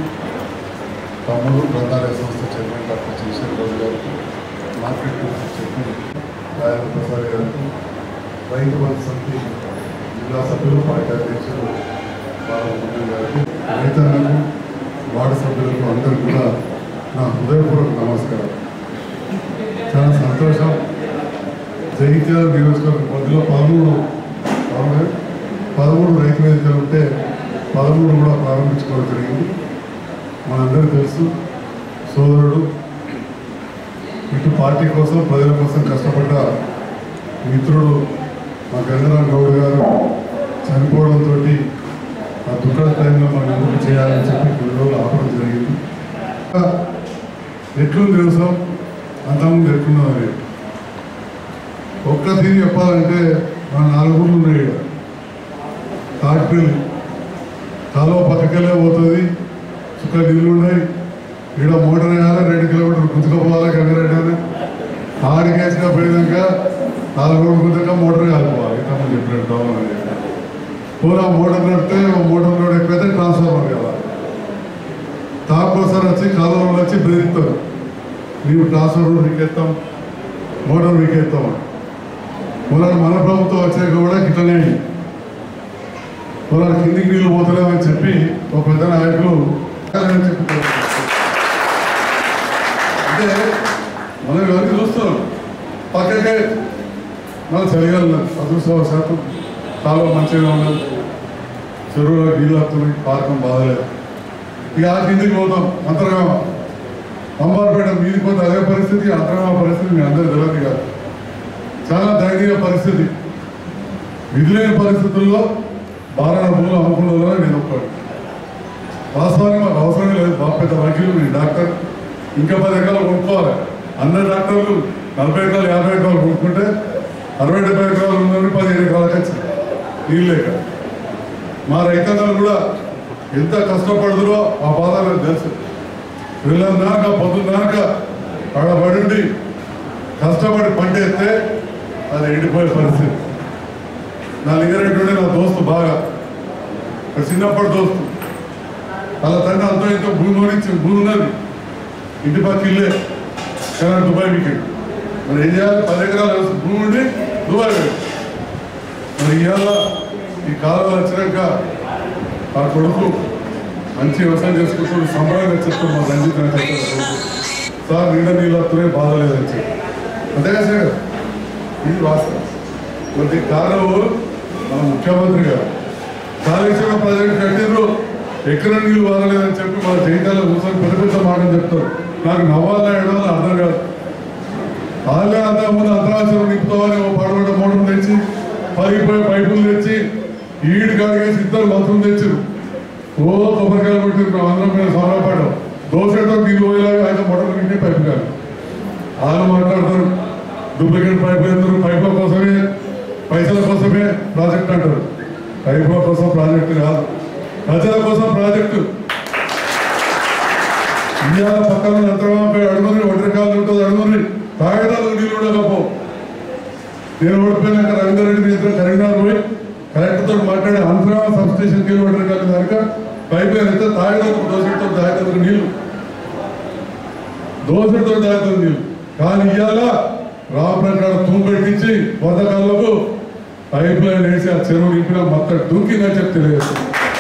తమ్ముడు గ్రంథాలయ సంస్థ చైర్మన్ డాక్టర్ చంద్రశేఖర్ రావు గారికి market committee chairman Rajendra Prasad గారికి రైతు బంధు సమితి జిల్లా సభ్యులు పార్టీ అధ్యక్షులు బాలమురళి గారికి రైతన్నలకు వార్డు సభ్యులకు అందరికీ కూడా నా హృదయపూర్వక నమస్కారం చాలా సంతోషం జగిత్యాల నియోజకవర్గం మధ్యలో పదమూడు అవునా? పదమూడు రైతు వేదికలు ఉంటే పదమూడు కూడా ప్రారంభించుకోవడం జరిగింది మనందరికీ తెలుసు సోదరుడు ఇటు పార్టీ కోసం ప్రజల కోసం కష్టపడ్డ మిత్రుడు మా గంగరాం గౌడ్ గారు చనిపోవడంతో ఆ దుఃఖ టైంలో మనం ఎందుకు చేయాలని చెప్పి కొన్ని రోజులు ఆపడం జరిగింది ఇంకా ఎట్లుంది వ్యవసాయం అంతకుముందు ఎట్లున్నది ఒక్క తీరు చెప్పాలంటే మన నాలుగు ఊళ్ళు ఉన్నాయి ఇక్కడ తాటిపల్లి కాలువ పక్కకెళ్ళే పోతుంది చుక్క నీళ్ళు ఉన్నాయి ఇక్కడ మోటార్ వేయాలి రెండు కిలోమీటర్లు గుంతుకపోవాలి గంగారెడ్డి అని ఆడికేసిన పోయినాక నాలుగు రోజులు గుంతక మోటార్ కాలిపోవాలి ఇంతకుముందు చెప్పినట్టు డౌన్ అని చెప్పి పూరా మోటార్ నడితే మోటార్ లోడ్ ఎక్కువైతే ట్రాన్స్ఫార్మర్ కావాలి తాకోసారి వచ్చి కాలువలో వచ్చి బెదిరిస్తారు నీవు ట్రాన్స్ఫార్మర్ వీకెత్తాం మోటార్ వీకెత్తాం మొదలు మన ప్రభుత్వం వచ్చాక కూడా ఇట్లనే అయింది. పొలాల కిందికి నీళ్ళు పోతలేమని చెప్పి ఒక పెద్ద నాయకులు అని చెప్పుకోవచ్చు అంటే మనం ఎవరికి చూస్తున్నాం పక్కకే మన చలిగాలి అదృష్టవశాతం చాలా మంచిగా ఉండదు చెరువులో నీళ్ళు వస్తున్నాయి పార్కం బాధలేదు ఇక ఆ కిందికి పోతాం అంతర్గామ అంబార్పేట మీది పోతే అదే పరిస్థితి అంతర్గామ పరిస్థితి మీ అందరూ తెలియదు కాదు చాలా దయనీయ పరిస్థితి విధులైన పరిస్థితుల్లో బాలన భూములు అమ్ముకున్న నేను ఒక్కడు వాస్తవానికి మాకు అవసరమే లేదు బాగా పెద్ద వైద్యులు నేను డాక్టర్ ఇంకా పది ఎకరాలు కొనుక్కోవాలి అందరు డాక్టర్లు నలభై ఎకరాలు యాభై ఎకరాలు కొనుక్కుంటే అరవై డెబ్బై ఎకరాలు ఉన్నవి పదిహేను ఎకరాలకు వచ్చింది నీళ్ళు లేక మా రైతాంగాలు కూడా ఎంత కష్టపడుతురో ఆ బాధ నాకు తెలుసు వెళ్ళినాక పొద్దున్నాక ఆడ పడి కష్టపడి పంట ఎత్తే అది ఎండిపోయే పరిస్థితి నా లింగారెడ్డి ఉండే నా దోస్తు బాగా ఒక చిన్నప్పటి దోస్తు అలా తండ్రి అంతా ఇంత భూమి కొనిచ్చి భూమి ఉన్నది ఇంటి పక్క ఇల్లే కానీ దుబాయ్ వీకెండ్ మరి ఏం చేయాలి పది ఎకరాలు వ్యవసాయ భూమి ఉండి దుబాయ్ వెళ్ళి మరి ఇవాళ ఈ కాలం వచ్చినాక ఆ కొడుకు మంచి వ్యవసాయం చేసుకుంటూ సంబరంగా చెప్తాం మా రంజిత్ అని చెప్తారు సార్ నీళ్ళ నీళ్ళు వస్తున్నాయి బాధ లేదని చెప్పి అంతేగా సార్ ఇది వాస్తవం మరి దీనికి కారణం మన ముఖ్యమంత్రి గారు కాళేశ్వరం ప్రాజెక్ట్ కట్టిండ్రు ఎక్కడ నీళ్ళు వాడలేదని చెప్పి మన జైతాల్లో కూర్చొని పెద్ద పెద్ద మాటలు చెప్తారు నాకు నవ్వాలా ఏడవాలని అర్థం కాదు వాళ్ళే అంతా ముందు అంతరాశ్వరం నింపుతామని ఓ పడవడ మోటార్ తెచ్చి పగిపోయే పైపులు తెచ్చి ఈడు కాడిగేసి ఇద్దరు మంత్రులు తెచ్చారు ఓ కొబ్బరికాయలు కొట్టిరు అందరం మీద సోమరపడ్డాం దోశతో నీళ్ళు పోయేలాగా ఆయన మోటార్ నిండి పైపు కాదు వాళ్ళు మాట్లాడతారు డూప్లికేట్ పైప్ వేస్తారు పైపుల కోసమే పైసల కోసమే ప్రాజెక్ట్ అంటారు పైపుల కోసం ప్రాజెక్టు కాదు ప్రజల కోసం ప్రాజెక్టు ఇండియా పక్కన అంతరంపై అడుగుని ఒంటరికాలు ఉంటుంది అడుగుని తాగడాలు నీళ్ళు ఉండకపో నేను ఓడిపోయినాక రవీందర్ రెడ్డి ఇద్దరు కరీంనగర్ పోయి కలెక్టర్తో మాట్లాడి అంతరామ సబ్ స్టేషన్కి వెళ్ళి ఒంటరికాలు కనుక పైప్ లైన్ అయితే తాగడానికి దోశతో తాగడానికి నీళ్ళు దోశతో తాగుతుంది నీళ్ళు కానీ ఇవాళ రామప్రకాడ తూము పెట్టించి వరదకాలకు పైప్ లైన్ వేసి ఆ చెరువు నింపిన మొత్తం దుంకిందని చెప్పి తెలియజేస్తుంది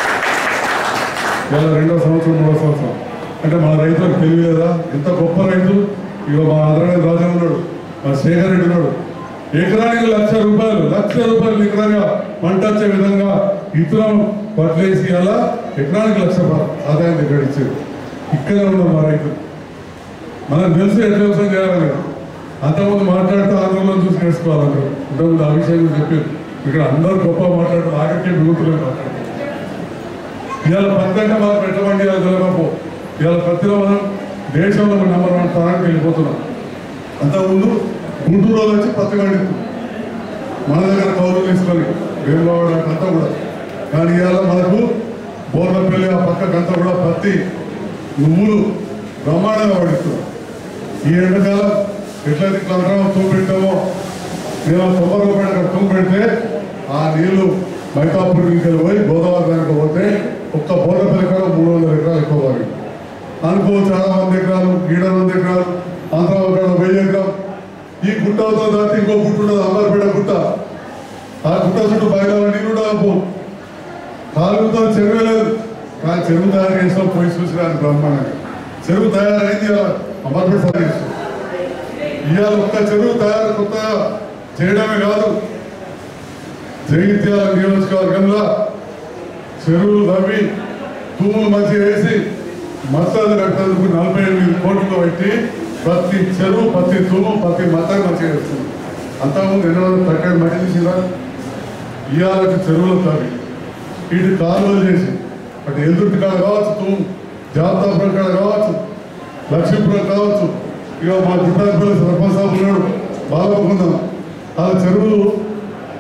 ఇవాళ రెండో సంవత్సరం మూడో సంవత్సరం అంటే మన రైతులకు తెలియలేదా ఎంత గొప్ప రైతు ఇక మా ఆదరణ రాజా ఉన్నాడు మా శేఖర్ రెడ్డి ఉన్నాడు ఎకరానికి లక్ష రూపాయలు లక్ష రూపాయలు ఎకరానిగా పంట వచ్చే విధంగా ఇతరం వడ్లేసి అలా ఎకరానికి లక్ష రూపాయలు ఆదాయం దగ్గర ఇచ్చారు ఇక్కడే ఉన్నాం మా రైతులు మనకు తెలిసి ఎట్లా వ్యవసాయం చేయాలని అంతకుముందు మాట్లాడుతూ ఆంధ్రలో చూసి నేర్చుకోవాలన్నారు ఇంతకుముందు ఆ విషయం కూడా చెప్పారు ఇక్కడ అందరూ గొప్ప మాట్లాడుతూ ఆగట్టే మిగుతులే మాట్లాడుతారు ఇవాళ పత్తి అంటే మనం పెట్టమండి అది తెలియకపో ఇవాళ పత్తిలో మనం దేశంలో నెంబర్ వన్ స్థానానికి వెళ్ళిపోతున్నాం అంతకుముందు గుంటూరులో వచ్చి పత్తి పండిస్తుంది మన దగ్గర కౌలు తీసుకొని వేములవాడ అంతా కూడా కానీ ఇవాళ మనకు బోర్లపల్లి ఆ పక్కకంతా కూడా పత్తి నువ్వులు బ్రహ్మాండంగా పండిస్తున్నాం ఈ ఎండాకాలం ఎట్లయితే ఇట్లా అంటామో తూము పెట్టామో నేను ఆ తొంభై రూపాయలు అక్కడ తూము పెడితే ఆ నీళ్లు మైతాపూర్ నుంచి పోయి గోదావరి దానికి పోతే ఒక్క బోర్లపల్లి కూడా మూడు వందల ఎకరాలు ఎక్కువ పడింది అనుకో చాలా మంది ఎకరాలు ఏడు వందల ఎకరాలు ఆంధ్ర ఒక వెయ్యి ఎకరాలు ఈ గుట్ట అవుతుంది దాటి ఇంకో గుట్ట ఉండదు అమ్మారిపేట గుట్ట ఆ గుట్ట చుట్టూ బయట నీళ్ళు ఉండకపో కాలువతో చెరువు లేదు కానీ చెరువు తయారు చేస్తాం పోయి చూసిరాని బ్రహ్మాండంగా చెరువు తయారైంది అమర్పేట సార్ చేస్తాం ఇవాళ ఒక్క చెరువు తయారు కొత్తగా చేయడమే కాదు జగిత్యాల నియోజకవర్గంలో చెరువులు తవ్వి తూములు మంచిగా వేసి మసాలు కట్టేందుకు నలభై ఎనిమిది కోట్లు పెట్టి ప్రతి చెరువు ప్రతి తూము ప్రతి మతాన్ని మంచిగా వేస్తుంది అంతకుముందు ఎన్నో తగ్గని మట్టి తీసిందా ఇవాళ చెరువులు తవ్వి వీటి కాలువలు చేసి అటు ఎదుటి కాడ కావచ్చు తూము జాతాపురం కాడ కావచ్చు లక్ష్మీపురం కావచ్చు ఇక మా చుట్టాలపల్లి సర్పంచ్ సాబ్ ఉన్నాడు బాగా పొందాం ఆ చెరువులు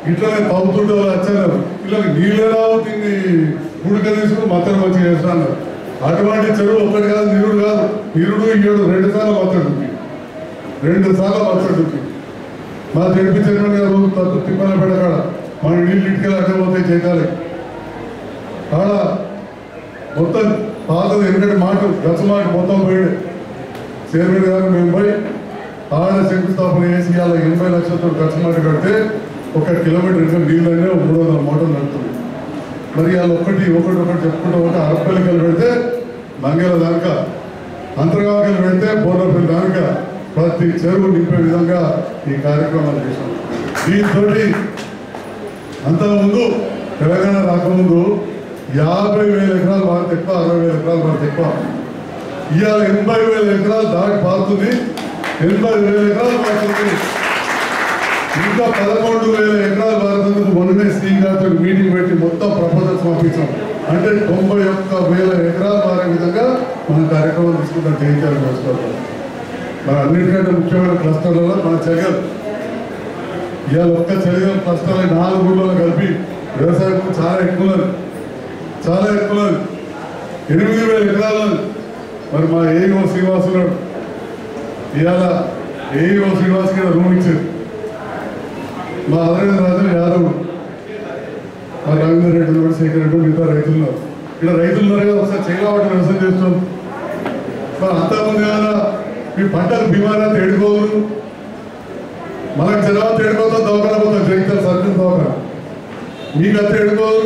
ఇట్లనే తవ్వుతుంటే వాళ్ళు వచ్చారు ఇలా నీళ్ళే రావు దీన్ని గుడిక తీసుకుని మత్తడి మంచి చేస్తాను అటువంటి చెరువు ఒక్కటి కాదు నీరుడు కాదు నీరుడు ఏడు రెండు సార్లు మత్తడి ఉంది రెండు సార్లు మత్తడి ఉంది మా తెలిపి చైర్మన్ గారు తప్పు తిప్పల పెడకాడ మన నీళ్ళు ఇటుకెళ్ళి అడ్డం పోతాయి చేయాలి ఆడ మొత్తం పాతది ఎందుకంటే మాట గచ్చ మాట మొత్తం పోయాడు చైర్మన్ గారు మేము పోయి ఆడ శంకుస్థాపన చేసి ఇవాళ ఎనభై లక్షలతో ఖర్చు మాట కడితే ఒక కిలోమీటర్ ఇంకా నీళ్ళనే మూడు వందల మోటార్లు నడుతుంది మరి వాళ్ళు ఒకటి ఒకటి ఒకటి చెప్పుకుంటూ ఉంటే అరపల్లికలు పెడితే మంగళ దానిక అంతర్గాకలు పెడితే బోర్నపల్లి దానిక ప్రతి చెరువు నింపే విధంగా ఈ కార్యక్రమాలు చేశాం దీంతో అంతకుముందు తెలంగాణ రాకముందు యాభై వేల ఎకరాలు భారత ఎక్కువ అరవై వేల ఎకరాలు భారత ఎక్కువ ఇవాళ ఎనభై వేల ఎకరాలు దాటి పారుతుంది ఎనభై వేల ఎకరాలు పారుతుంది ఇంకా పదకొండు వేల ఎకరాలు భారతందుకు మొన్ననే శ్రీగారితో మీటింగ్ పెట్టి మొత్తం ప్రపోజల్స్ పంపించాం అంటే తొంభై ఒక్క వేల ఎకరాలు మారే విధంగా మనం కార్యక్రమం తీసుకుంటాం జయించాలి చేసుకోవాలి మరి అన్నిటికంటే ముఖ్యమైన క్లస్టర్లలో మన జగన్ ఇవాళ ఒక్క చలిగల క్లస్టర్ నాలుగు ఊళ్ళలో కలిపి వ్యవసాయం చాలా ఎక్కువ ఉన్నది. చాలా ఎక్కువ ఉన్నది. ఎనిమిది వేల ఎకరాలు ఉన్నది. మరి మా ఏఈఓ శ్రీనివాస్ ఉన్నాడు ఇవాళ ఏఈఓ శ్రీనివాస్ కి రూమ్ ఇచ్చారు మా అరవింద్ రాజు యాదవ్ మా రవీంద్ర రెడ్డి ఉన్నాడు శేఖర్ రెడ్డి మిగతా రైతులు ఉన్నారు ఇక్కడ రైతులు ఉన్నారు కదా ఒకసారి చేయవాటి వ్యవసాయం చేస్తున్నాం మరి అంతకుముందు కదా మీ పంటకు బీమారా తేడుకోరు మనకు జనాభా తేడుకోతా దోకన పోతాం జగిత్యాల సర్కిల్ దోకన మీకు అంత తేడుకోరు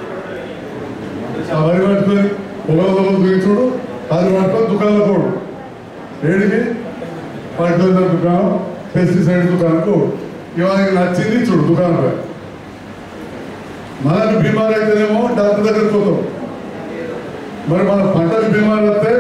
వరి పట్టుకొని పొగలు చూడు అది పట్టుకొని దుకాణంలో పోడు ఏడికి ఫర్టిలైజర్ దుకాణం పెస్టిసైడ్ దుకాణంకు ఇవాళ నచ్చింది చూడు దుకాణం పోయి మనకు బీమార్ అయితేనేమో డాక్టర్ దగ్గరికి పోతాం మరి మన పంటకు బీమార్ వస్తే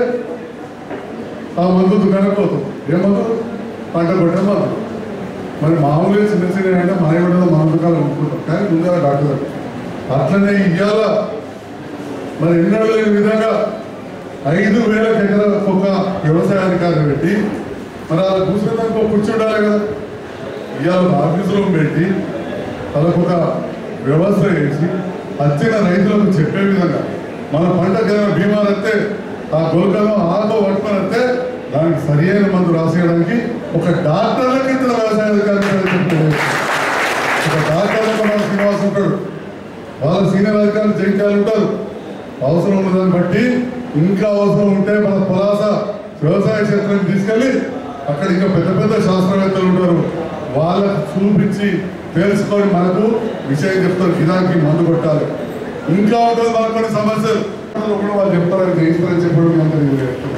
ఆ మందు దుకాణం పోతాం ఏ మందు పంట కొట్టే మందు మరి మామూలుగా చిన్న చిన్న అంటే మాయబడిన మన దుకాణం కొనుక్కుంటాం కానీ ముందుగా డాక్టర్ దగ్గర అట్లనే ఇవాళ మరి ఎన్నో లేని విధంగా ఐదు వేల ఎకరాలకు ఒక వ్యవసాయ అధికారులు పెట్టి మరి అలా కూర్చున్నాక ఒక కుర్చీ ఉండాలి కదా ఇవాళ ఆఫీసులో పెట్టి వాళ్ళకు ఒక వ్యవస్థ చేసి వచ్చిన రైతులకు చెప్పే విధంగా మన పంటకు ఏదైనా బీమా వస్తే ఆ గొలకలో ఆకో పట్టుకొని వస్తే దానికి సరి అయిన మందు రాసేయడానికి ఒక డాక్టర్లకి ఇద్దరు వ్యవసాయ అధికారులు చెప్తున్నారు. ఒక డాక్టర్లకు మన శ్రీనివాస్ ఉంటాడు వాళ్ళ సీనియర్ అధికారులు జయించాలి ఉంటారు అవసరం ఉన్నదాన్ని బట్టి ఇంకా అవసరం ఉంటే మన పులాస వ్యవసాయ క్షేత్రానికి తీసుకెళ్ళి అక్కడ ఇంకా పెద్ద పెద్ద శాస్త్రవేత్తలు ఉంటారు వాళ్ళకు చూపించి తెలుసుకొని మనకు విషయం చెప్తారు ఇదానికి మందు కొట్టాలి ఇంకా ఉంటుంది మనకు కొన్ని సమస్యలు కూడా వాళ్ళు చెప్తారని చేయిస్తారని చెప్పడం మీ అందరికీ తెలియజేస్తున్నాను.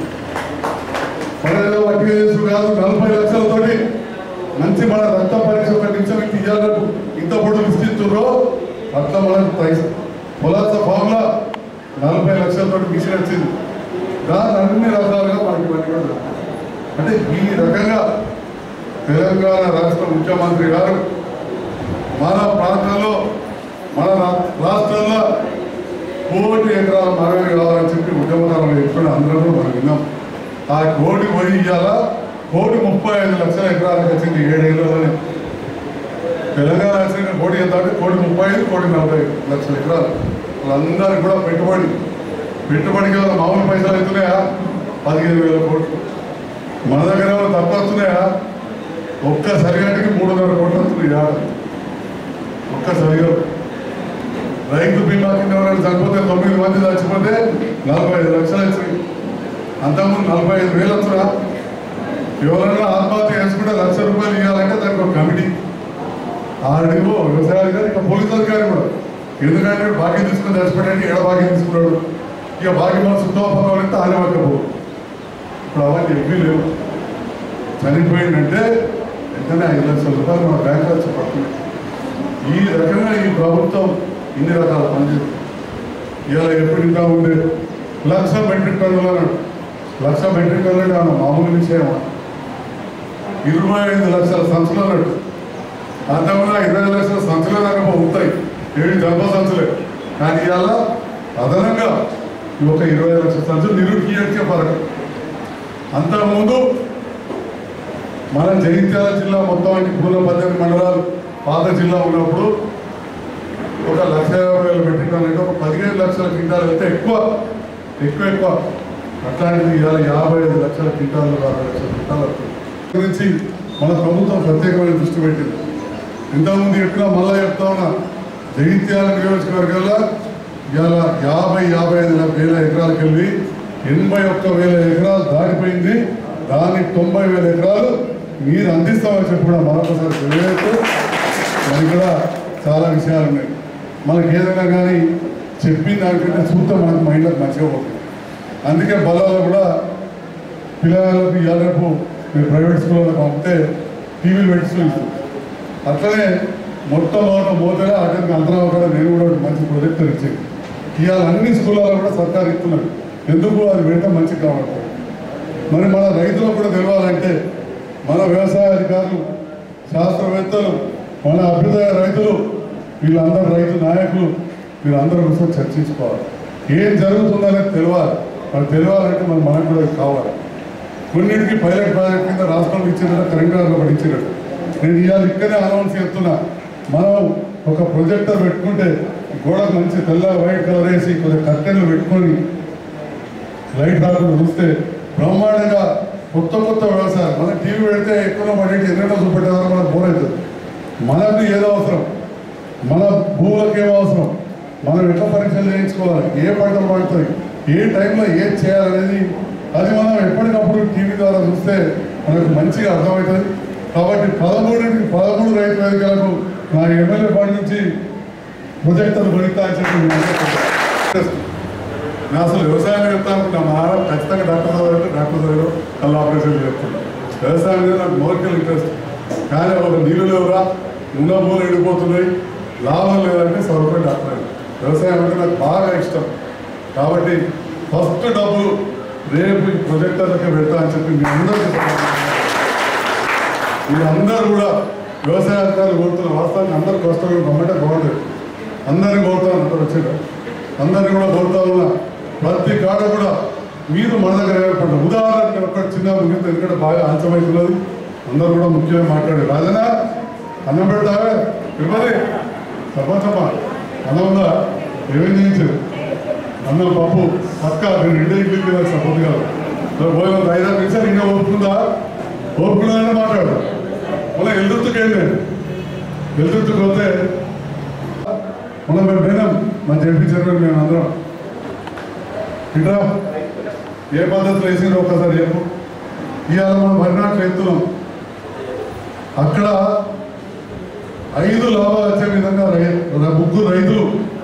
మన ఏదో వడ్డీ వేసు కాదు నలభై లక్షలతోటి మంచి మన రక్త పరీక్ష ఒక నిమిషం ఇయ్యాలకు ఇంత పొడుగు ఇస్తుండ్రో అట్లా మనకు పైస పొలాస ఫార్ములా నలభై లక్షలతో మిషన్ వచ్చింది దాని అన్ని రకాలుగా మనకి ఇవన్నీ కూడా దొరుకుతాయి. అంటే ఈ రకంగా తెలంగాణ రాష్ట్ర ముఖ్యమంత్రి గారు మన ప్రాంతంలో మన రా- రాష్ట్రంలో కోటి ఎకరాల మరవై కావాలని చెప్పి ఉద్యమకాలం చెప్పిన అందరూ కూడా మనం విన్నాం ఆ కోటి పోయి ఇయ్యాల కోటి ముప్పై ఐదు లక్షల ఎకరాలకు వచ్చింది ఏడేళ్ళలోనే తెలంగాణ వచ్చిన కోటి ఎంత అంటే కోటి ముప్పై ఐదు కోటి నలభై లక్షల ఎకరాలు వాళ్ళందరికీ కూడా పెట్టుబడి పెట్టుబడికి వాళ్ళ మామూలు పైసలు అవుతున్నాయా పదిహేను వేల కోట్లు మన దగ్గర ఏమైనా తక్కువ వస్తున్నాయా ఒక్క సరిగట్టుకి మూడున్నర కోట్లు వస్తుంది యాడ ఒక్క సరిగా రైతు బీమా కింద ఎవరైనా చనిపోతే తొమ్మిది మంది చచ్చిపోతే నలభై ఐదు లక్షలు వచ్చినాయి అంతకుముందు నలభై ఐదు వేలు వస్తున్నా ఎవరైనా ఆత్మహత్య చేసుకుంటే లక్ష రూపాయలు ఇవ్వాలంటే దానికి ఒక కమిటీ ఆడిగో వ్యవసాయ అధికారి ఇక పోలీస్ అధికారి కూడా ఎందుకంటే భాగ్యం తీసుకుని చచ్చిపోయాడంటే ఏడ భాగ్యం తీసుకున్నాడు ఇక భాగ్యం మన సుత్తోపంగా అంటే ఆయన పక్కపో ఇప్పుడు అవన్నీ ఎవ్వి లేవు చనిపోయిందంటే వెంటనే ఐదు లక్షల రూపాయలు మన బ్యాంక్ వచ్చి పడుతుంది ఈ రకంగా ఈ ప్రభుత్వం ఇన్ని రకాల పనులు ఇలా ఎప్పుడు ఇంకా ఉండే లక్ష మెట్రిక్ టన్నులు అన్నాడు లక్ష మెట్రిక్ టన్నులు అంటే ఆమె మామూలు విషయం ఇరవై ఐదు లక్షల సంచులు అన్నాడు అంతకుముందు ఇరవై లక్షల సంచులే దాకా ఉంటాయి ఏడు గర్భ సంచులే కానీ ఇవాళ అదనంగా ఈ ఒక ఇరవై లక్షల సంచులు నిరుడికి పరగదు అంతకుముందు మన జగిత్యాల జిల్లా మొత్తం అన్ని పూల పద్దెనిమిది మండలాలు పాత జిల్లా ఉన్నప్పుడు ఒక లక్ష యాభై వేలు మెట్రిక్ టన్నులు అంటే ఒక పదిహేను లక్షల క్వింటాలు అయితే ఎక్కువ ఎక్కువ ఎక్కువ అట్లాంటిది ఇవాళ యాభై ఐదు లక్షల క్వింటాలు అరవై లక్షల క్వింటాలు అవుతుంది. గురించి మన ప్రభుత్వం ప్రత్యేకమైన దృష్టి పెట్టింది ఇంతకుముందు చెప్పినా మళ్ళా చెప్తా ఉన్నా జగిత్యాల నియోజకవర్గంలో ఇవాళ యాభై యాభై ఐదు వేల ఎకరాలకు వెళ్ళి ఎనభై ఒక్క వేల ఎకరాలు దాటిపోయింది దానికి తొంభై వేల ఎకరాలు మీరు అందిస్తామని చెప్పి కూడా మరొకసారి తెలియజేస్తూ మరి కూడా చాలా విషయాలు ఉన్నాయి మనకి ఏదైనా కానీ చెప్పిన దానికంటే చూస్తే మనకు మైండ్లోకి మంచిగా పోతుంది అందుకే బలాలు కూడా పిల్లలకు ఇవాళ రేపు మీరు ప్రైవేట్ స్కూల్లో పంపితే టీవీలు పెట్టి చూపిస్తారు అట్లనే మొత్తం లోట మోతలే అక్కడికి అంతరావు కూడా నేను కూడా ఒక మంచి ప్రొజెక్టర్ ఇచ్చింది ఇవాళ అన్ని స్కూళ్ళలో కూడా సర్కారు ఇస్తున్నారు ఎందుకు అది వెంట మంచి కావాలి మరి మన రైతులకు కూడా తెలవాలంటే మన వ్యవసాయ అధికారులు శాస్త్రవేత్తలు మన అభ్యుదయ రైతులు వీళ్ళందరూ రైతు నాయకులు వీళ్ళందరూ కోసం చర్చించుకోవాలి ఏం జరుగుతుందనేది తెలియాలి మరి తెలియాలంటే మరి మనకు కూడా ఇది కావాలి కొన్నిటికి పైలట్ ప్రాజెక్ట్ కింద రాష్ట్రంలో ఇచ్చినట్టు కరీంనగర్లో కూడా ఇచ్చినట్టు నేను ఇవాళ ఇక్కడే అనౌన్స్ చేస్తున్నా మనం ఒక ప్రొజెక్టర్ పెట్టుకుంటే గోడకు మంచి తెల్ల వైట్ కలర్ వేసి కొద్దిగా కర్టెన్లు పెట్టుకొని లైట్ రాకుండా చూస్తే బ్రహ్మాండంగా కొత్త కొత్త వ్యవసాయం మన టీవీ పెడితే ఎక్కువ పడేటి ఎన్నడో చూపెట్టేవారు మనకు బోర్ అవుతుంది మనకు ఏదో అవసరం మన భూములకు ఏం అవసరం మనం ఎట్లా పరీక్షలు చేయించుకోవాలి ఏ పంటలు పండుతాయి ఏ టైంలో ఏం చేయాలనేది అది మనం ఎప్పటికప్పుడు టీవీ ద్వారా చూస్తే మనకు మంచిగా అర్థమవుతుంది కాబట్టి పదమూడింటికి పదమూడు రైతు వేదికలకు నా ఎమ్మెల్యే ఫండ్ నుంచి ప్రొజెక్టర్ కొనిస్తా అని చెప్పి నేను అందరికీ నేను అసలు వ్యవసాయం చెప్తా అనుకున్నా మా ఆడ ఖచ్చితంగా డాక్టర్ చదివారు డాక్టర్ చదివారు కళ్ళు ఆపరేషన్ చెప్తున్నా వ్యవసాయం మీద నాకు మోరికల్ ఇంట్రెస్ట్ కానీ ఒక నీళ్ళు లేవురా ఉన్న భూములు ఎండిపోతున్నాయి లాభం లేదంటే సౌరభ్యం డాక్టర్ అయ్యాను. వ్యవసాయం అంటే నాకు బాగా ఇష్టం కాబట్టి ఫస్ట్ డబ్బులు రేపు ఈ ప్రొజెక్టర్లకే పెడతా అని చెప్పి మీ అందరికీ వీళ్ళందరూ కూడా వ్యవసాయ అధికారులు కోరుతున్న వాస్తవానికి అందరూ కష్టం గమ్మంటే బాగుంటుంది అందరినీ కోరుతాను అందరూ వచ్చారు అందరినీ కూడా కోరుతా ఉన్నా ప్రతి కాడ కూడా మీరు మన దగ్గర ఏర్పడ్డ ఉదాహరణకి ఒక చిన్న ముగింపు ఎందుకంటే బాగా అంచమవుతున్నది అందరూ కూడా ముఖ్యంగా మాట్లాడారు రాజనా అన్నం పెడతావే ఇవ్వది చెప్పచ్చమ్మా అన్నం ఉందా ఏమేం చేయించారు అన్నం పప్పు పక్క నేను ఇంటి ఇంటికి వచ్చా పొద్దుగా పోయిన ఒక ఐదారు నిమిషాలు ఇంకా ఓపుకుందా ఓపుకుందా మాట్లాడు మళ్ళీ ఎల్దుర్తుకేంది ఎల్దుర్తుకు పోతే మనం మేము పోయినాం మన జడ్పీ చైర్మన్ మేము అందరం ఇట్రా ఏ పద్ధతిలో వేసిందో ఒకసారి చెప్పు ఇవాళ మనం వరినాట్లు ఎత్తున్నాం అక్కడ ఐదు లాభాలు వచ్చే విధంగా రై ర- ముగ్గురు రైతులు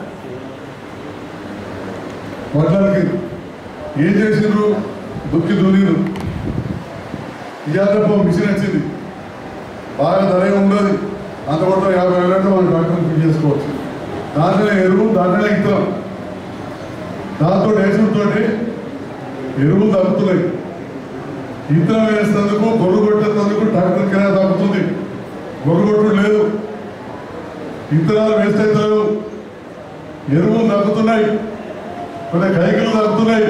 వడ్లకి ఏం చేసిండ్రు దుక్కి దున్నిరు ఇవాళ రేపు మిషన్ వచ్చింది బాగా ధర ఉండదు అంత కూడా యాభై వేలు అంటే మనం డాక్టర్ ఫిల్ చేసుకోవచ్చు దాంట్లో ఎరువు దాంట్లో ఇస్తాం దాంతో వేసుడుతో ఎరువులు తగ్గుతున్నాయి ఇత్తనం వేసినందుకు గొర్రు కొట్టేందుకు ట్రాక్టర్ కిరాయి తగ్గుతుంది గొర్రు కొట్టుడు లేదు ఇత్తనాలు వేస్ట్ అవుతారు ఎరువులు తగ్గుతున్నాయి కొన్ని కైకిలు తగ్గుతున్నాయి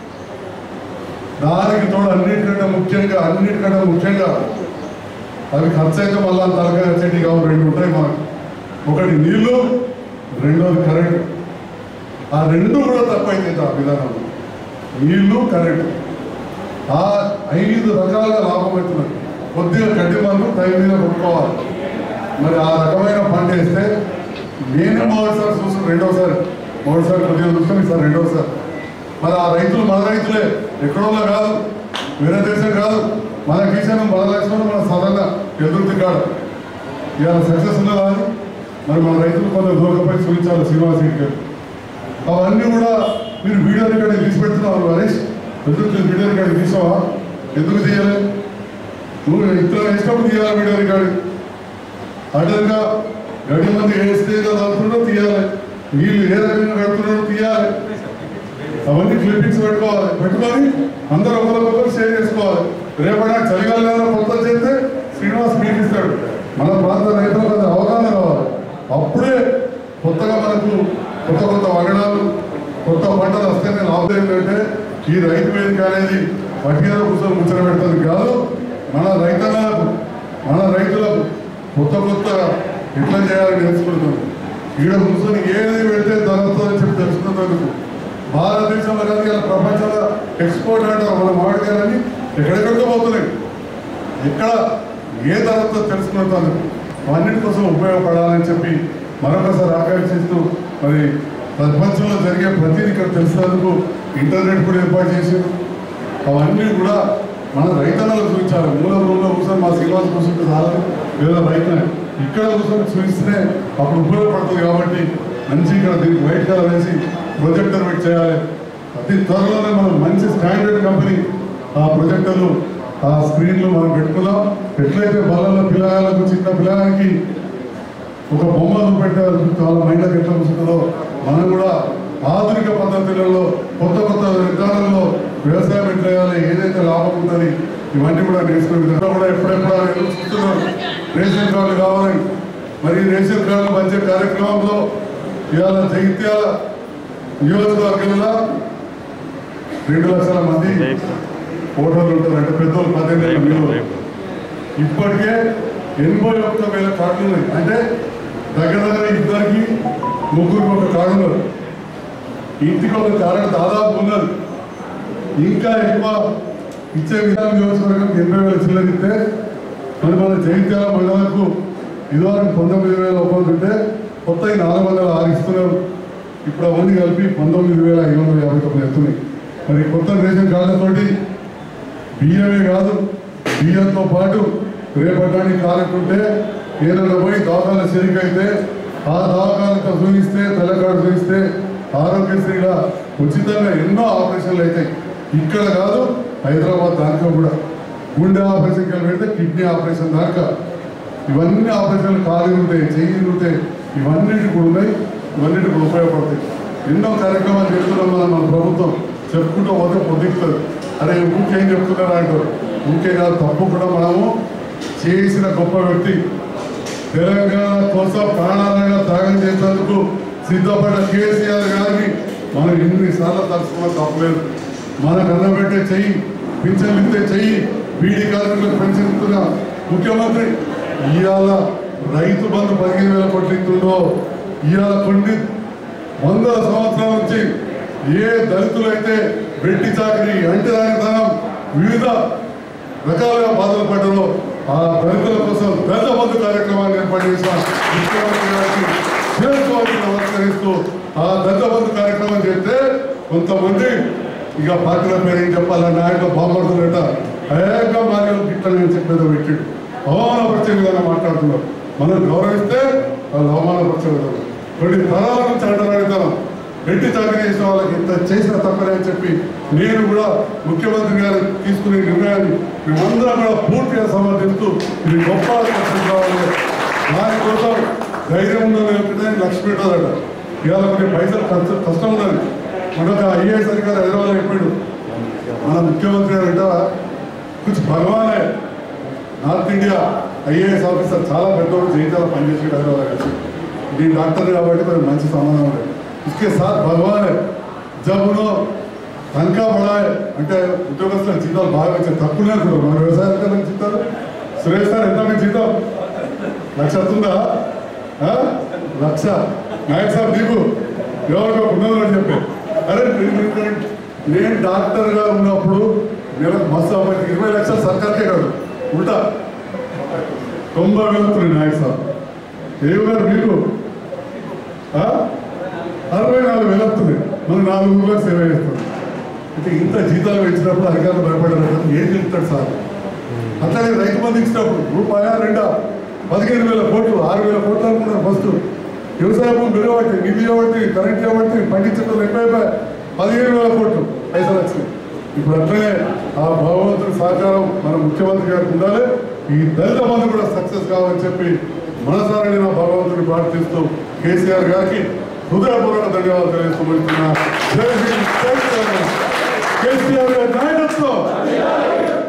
దానికి తోడు అన్నిటికంటే ముఖ్యంగా అన్నిటికంటే ముఖ్యంగా అవి ఖర్చు అయితే మళ్ళా తలకాయ వచ్చేటి కావు రెండు ఉంటాయి మనకు ఒకటి నీళ్లు రెండోది కరెంట్ ఆ రెండు కూడా తక్కువైంది ఆ విధానంలో నీళ్లు కరెంట్ ఆ ఐదు రకాలుగా లాభం అవుతున్నది కొద్దిగా గడ్డి మందు టైం మీద కొట్టుకోవాలి మరి ఆ రకమైన పంట వేస్తే నేను మొదటిసారి చూసిన రెండోసారి మొదటిసారి కొద్దిగా చూస్తాను ఈసారి రెండోసారి మరి ఆ రైతులు మన రైతులే ఎక్కడో కాదు వేరే దేశం కాదు మన కిషన్ మన లక్ష్మణ్ మన సాధారణ ఎదురుతి కాదు ఇవాళ సక్సెస్ ఉన్నదా అని మరి మన రైతులు కొంత దూరపై చూపించాలి శ్రీనివాస్ రెడ్డి గారు అవన్నీ కూడా మీరు వీడియో రికార్డింగ్ తీసి పెడుతున్నారు హరీష్ ఎందుకు వీడియో రికార్డింగ్ తీసావా ఎందుకు తీయాలి నువ్వు ఇతర వేసినప్పుడు తీయాలి వీడియో రికార్డింగ్ అడ్డంగా గడి మంది ఏ స్టేజ్లో చదువుతుండో తీయాలి వీళ్ళు ఏ రకంగా కడుతున్నాడో తీయాలి అవన్నీ క్లిప్పింగ్స్ పెట్టుకోవాలి పెట్టుకొని అందరూ ఒకరికొకరు షేర్ చేసుకోవాలి రేపటి చలికాలంలో కొత్త చేస్తే శ్రీనివాస్ మీకు ఇస్తాడు మన ప్రాంత రైతులకు అది అవగాహన కావాలి అప్పుడే కొత్తగా మనకు కొత్త కొత్త వంగడాలు కొత్త పంటలు వస్తేనే లాభం ఏంటంటే ఈ రైతు వేదిక అనేది వడ్డీల కూర్చొని ముచ్చట పెడుతుంది కాదు మన రైతులకు మన రైతులకు కొత్త కొత్త ఎట్లా చేయాలని నేర్చుకుంటుంది ఈడ కూర్చొని ఏది పెడితే ధరతుందని చెప్పి తెలుసుకున్నందుకు భారతదేశంలో కానీ ఇలా ప్రపంచంలో ఎక్స్పోర్ట్ అంటారు మన మామిడికాయలని ఎక్కడెక్కడికో పోతున్నాయి ఎక్కడ ఏ ధరతో తెలుసుకున్నందుకు అన్నిటి కోసం ఉపయోగపడాలని చెప్పి మరొకసారి ఆకాంక్షిస్తూ మరి ప్రపంచంలో జరిగే ప్రతిదీ ఇక్కడ తెలిసినందుకు ఇంటర్నెట్ కూడా ఏర్పాటు చేసింది అవన్నీ కూడా మన రైతన్నలకు చూపించాలి మూల రూమ్లో కూర్చొని మా శ్రీనివాస్ కూర్చుంటే చాలు లేదా రైతులే ఇక్కడ కూర్చొని చూపిస్తే అప్పుడు ఉపయోగపడుతుంది కాబట్టి మంచి ఇక్కడ దీనికి వైట్ కలర్ వేసి ప్రొజెక్టర్ పెట్టి చేయాలి అతి త్వరలోనే మనం మంచి స్టాండర్డ్ కంపెనీ ఆ ప్రొజెక్టర్లు ఆ స్క్రీన్లు మనం పెట్టుకుందాం ఎట్లయితే బలలో పిల్లగాళ్ళకు చిన్న పిల్లగానికి ఒక బొమ్మ చూపెట్టారు వాళ్ళ మైండ్లోకి ఎట్లా కూర్చుంటుందో మనం కూడా ఆధునిక పద్ధతులలో కొత్త కొత్త విధానంలో వ్యవసాయం ఎట్లా చేయాలి ఏదైతే లాభం ఉంటుంది ఇవన్నీ కూడా నేర్చుకునే విధంగా కూడా ఎప్పుడెప్పుడు ఎదురు చూస్తున్నారు రేషన్ కార్డులు కావాలని మరి రేషన్ కార్డులు మంచి కార్యక్రమంలో ఇవాళ జగిత్యాల నియోజకవర్గంలో రెండు లక్షల మంది ఓటర్లు ఉంటారు అంటే పెద్దోళ్ళు పద్దెనిమిది ఏళ్ళ పిల్లలు. ఇప్పటికే ఎనభై ఒక్క వేల కార్డులు ఉన్నాయి అంటే దగ్గర దగ్గర ఇద్దరికి ముగ్గురికి ఒక కార్డు ఉన్నారు ఇంటికి ఒక కార్డు దాదాపు ఉన్నది ఇంకా ఎక్కువ ఇచ్చే విధానం నియోజకవర్గం ఎనభై వేల చిల్లర ఇస్తే మరి మన జగిత్యాల మండలకు ఇదివరకు పంతొమ్మిది వేల ఒకటి ఉంటే కొత్త ఈ నాలుగు వందల ఆరు ఇస్తున్నారు ఇప్పుడు అవన్నీ కలిపి పంతొమ్మిది వేల ఐదు వందల యాభై తొమ్మిది ఎత్తున్నాయి మరి కొత్త రేషన్ కార్డులతోటి బియ్యమే కాదు బియ్యంతో పాటు రేపటానికి కాలకుంటే ఏదైనా పోయి దవాఖాన చేరికైతే ఆ దవాఖానతో చూపిస్తే తెల్లకాడు చూపిస్తే ఆరోగ్యశ్రీగా ఉచితంగా ఎన్నో ఆపరేషన్లు అవుతాయి ఇక్కడ కాదు హైదరాబాద్ దాంట్లో కూడా గుండె ఆపరేషన్కి వెళ్ళి పెడితే కిడ్నీ ఆపరేషన్ దాకా ఇవన్నీ ఆపరేషన్లు ఖాళీ ఉంటాయి చెయ్యి ఉంటాయి ఇవన్నిటి కూడా ఉన్నాయి ఇవన్నిటికి ఉపయోగపడతాయి ఎన్నో కార్యక్రమాలు చేస్తున్నాం మనం మన ప్రభుత్వం చెప్పుకుంటూ పోతే పొద్దుకుతుంది అరే ఊకేం చెప్తున్నారు అంటారు ఊకే కాదు తప్పు కూడా మనము చేసిన గొప్ప వ్యక్తి తెలంగాణ కోసం ప్రాణాలైనా త్యాగం చేసేందుకు సిద్ధపడ్డ కేసీఆర్ గారిని మనం ఎన్నిసార్లు తలుచుకోవడం తప్పలేదు మనకు అన్నబెట్టే చెయ్యి పింఛన్లు ఇస్తే చెయ్యి బీడీ కార్మికులకు పెన్షన్ ఇస్తున్న ముఖ్యమంత్రి ఇవాళ రైతు బంధు పదిహేను వేల కోట్లు ఇస్తుండో ఇవాళ కొన్ని వందల సంవత్సరాల నుంచి ఏ దళితులైతే వెట్టి చాకరీ అంటరానితనం వివిధ రకాలుగా బాధలు పడ్డారో ఆ దళితుల కోసం దళిత బంధు కార్యక్రమాన్ని ఏర్పాటు చేసిన ముఖ్యమంత్రి గారికి చేసుకోవాల్సిన నమస్కరిస్తూ ఆ దళిత బంధు కార్యక్రమం చేస్తే కొంతమంది ఇక పార్టీల పేరు ఏం చెప్పాలా నాయకులు బాగుపడుతున్నట ఏక మార్గం గిట్టని చెప్పేదో పెట్టిడు అవమానపరిచే విధంగా మాట్లాడుతున్నారు మనం గౌరవిస్తే వాళ్ళు అవమానపరిచే విధంగా కొన్ని తరాల నుంచి అంటరానితనం వెట్టి చాకరీ చేసిన వాళ్ళకి ఇంత చేసిన తప్పనే అని చెప్పి నేను కూడా ముఖ్యమంత్రి గారు తీసుకునే నిర్ణయాన్ని మేమందరం కూడా పూర్తిగా సమర్థిస్తూ ఇది గొప్ప అవకాశం కావాలి దానికోసం ధైర్యం ఉందని ఒకటే లక్ష్మి పెట్టదట ఇవాళ కొన్ని పైసలు ఖర్చు కష్టం ఉన్నది మనొక ఐఏఎస్ అధికారి హైదరాబాద్ చెప్పాడు మన ముఖ్యమంత్రి గారు అంట కొంచెం భగవానే నార్త్ ఇండియా ఐఏఎస్ ఆఫీసర్ చాలా పెద్దోడు జైతాల పనిచేసి హైదరాబాద్ వచ్చి నేను డాక్టర్ కాబట్టి కొంచెం మంచి సంబంధం ఉంది इसके साथ भगवान है जब उन्होंने తనఖా పడాలి అంటే ఉద్యోగస్తుల జీతాలు బాగా వచ్చాయి తక్కువనే అనుకుంటారు మన వ్యవసాయ అధికారులకు జీతాలు సురేష్ సార్ ఎంత మీకు జీతం లక్ష వస్తుందా ఆ? లక్ష నాయక్ సార్ నీకు ఎవరికో ఉన్నదని చెప్పి అరే నేను- నేను- నేను డాక్టర్గా ఉన్నప్పుడు నెలకు మస్తు అబ్బాయి ఇరవై లక్షలు సర్కార్కే కాదు ఉల్టా తొంభై వేలు వస్తున్నాయి నాయక్ సార్ ఏవి గారు మీకు ఆ? అరవై నాలుగు వేలు వస్తుంది మనం నాలుగు ఊళ్ళో సేవ చేస్తాం అంటే ఇంత జీతాలు పెంచినప్పుడు అధికారులు భయపడారు ఏం చెప్తాడు సార్ అట్లాగే రైతు బంధు ఇచ్చినప్పుడు రూపాయ రెండా పదిహేను వేల కోట్లు ఆరు వేల కోట్లు అనుకున్నారు ఫస్ట్ వ్యవసాయ భూమి బిరవట్టి నిధి ఇవ్వబట్టి కరెంట్ ఇవ్వబట్టి పండించడం ఎక్కువైపోయి పదిహేను వేల కోట్లు పైసలు వచ్చినాయి ఇప్పుడు అట్లనే ఆ భగవంతుడి సహకారం మన ముఖ్యమంత్రి గారికి ఉండాలి ఈ దళిత బంధు కూడా సక్సెస్ కావాలని చెప్పి మనసారా నేను ఆ భగవంతుడిని ప్రార్థిస్తూ కేసీఆర్ గారికి హృదయపూర్వక ధన్యవాదాలు తెలియజేస్తూ ముగిస్తున్నా. జై శ్రీ- జై తెలంగాణ. కేసీఆర్ గారి నాయకత్వం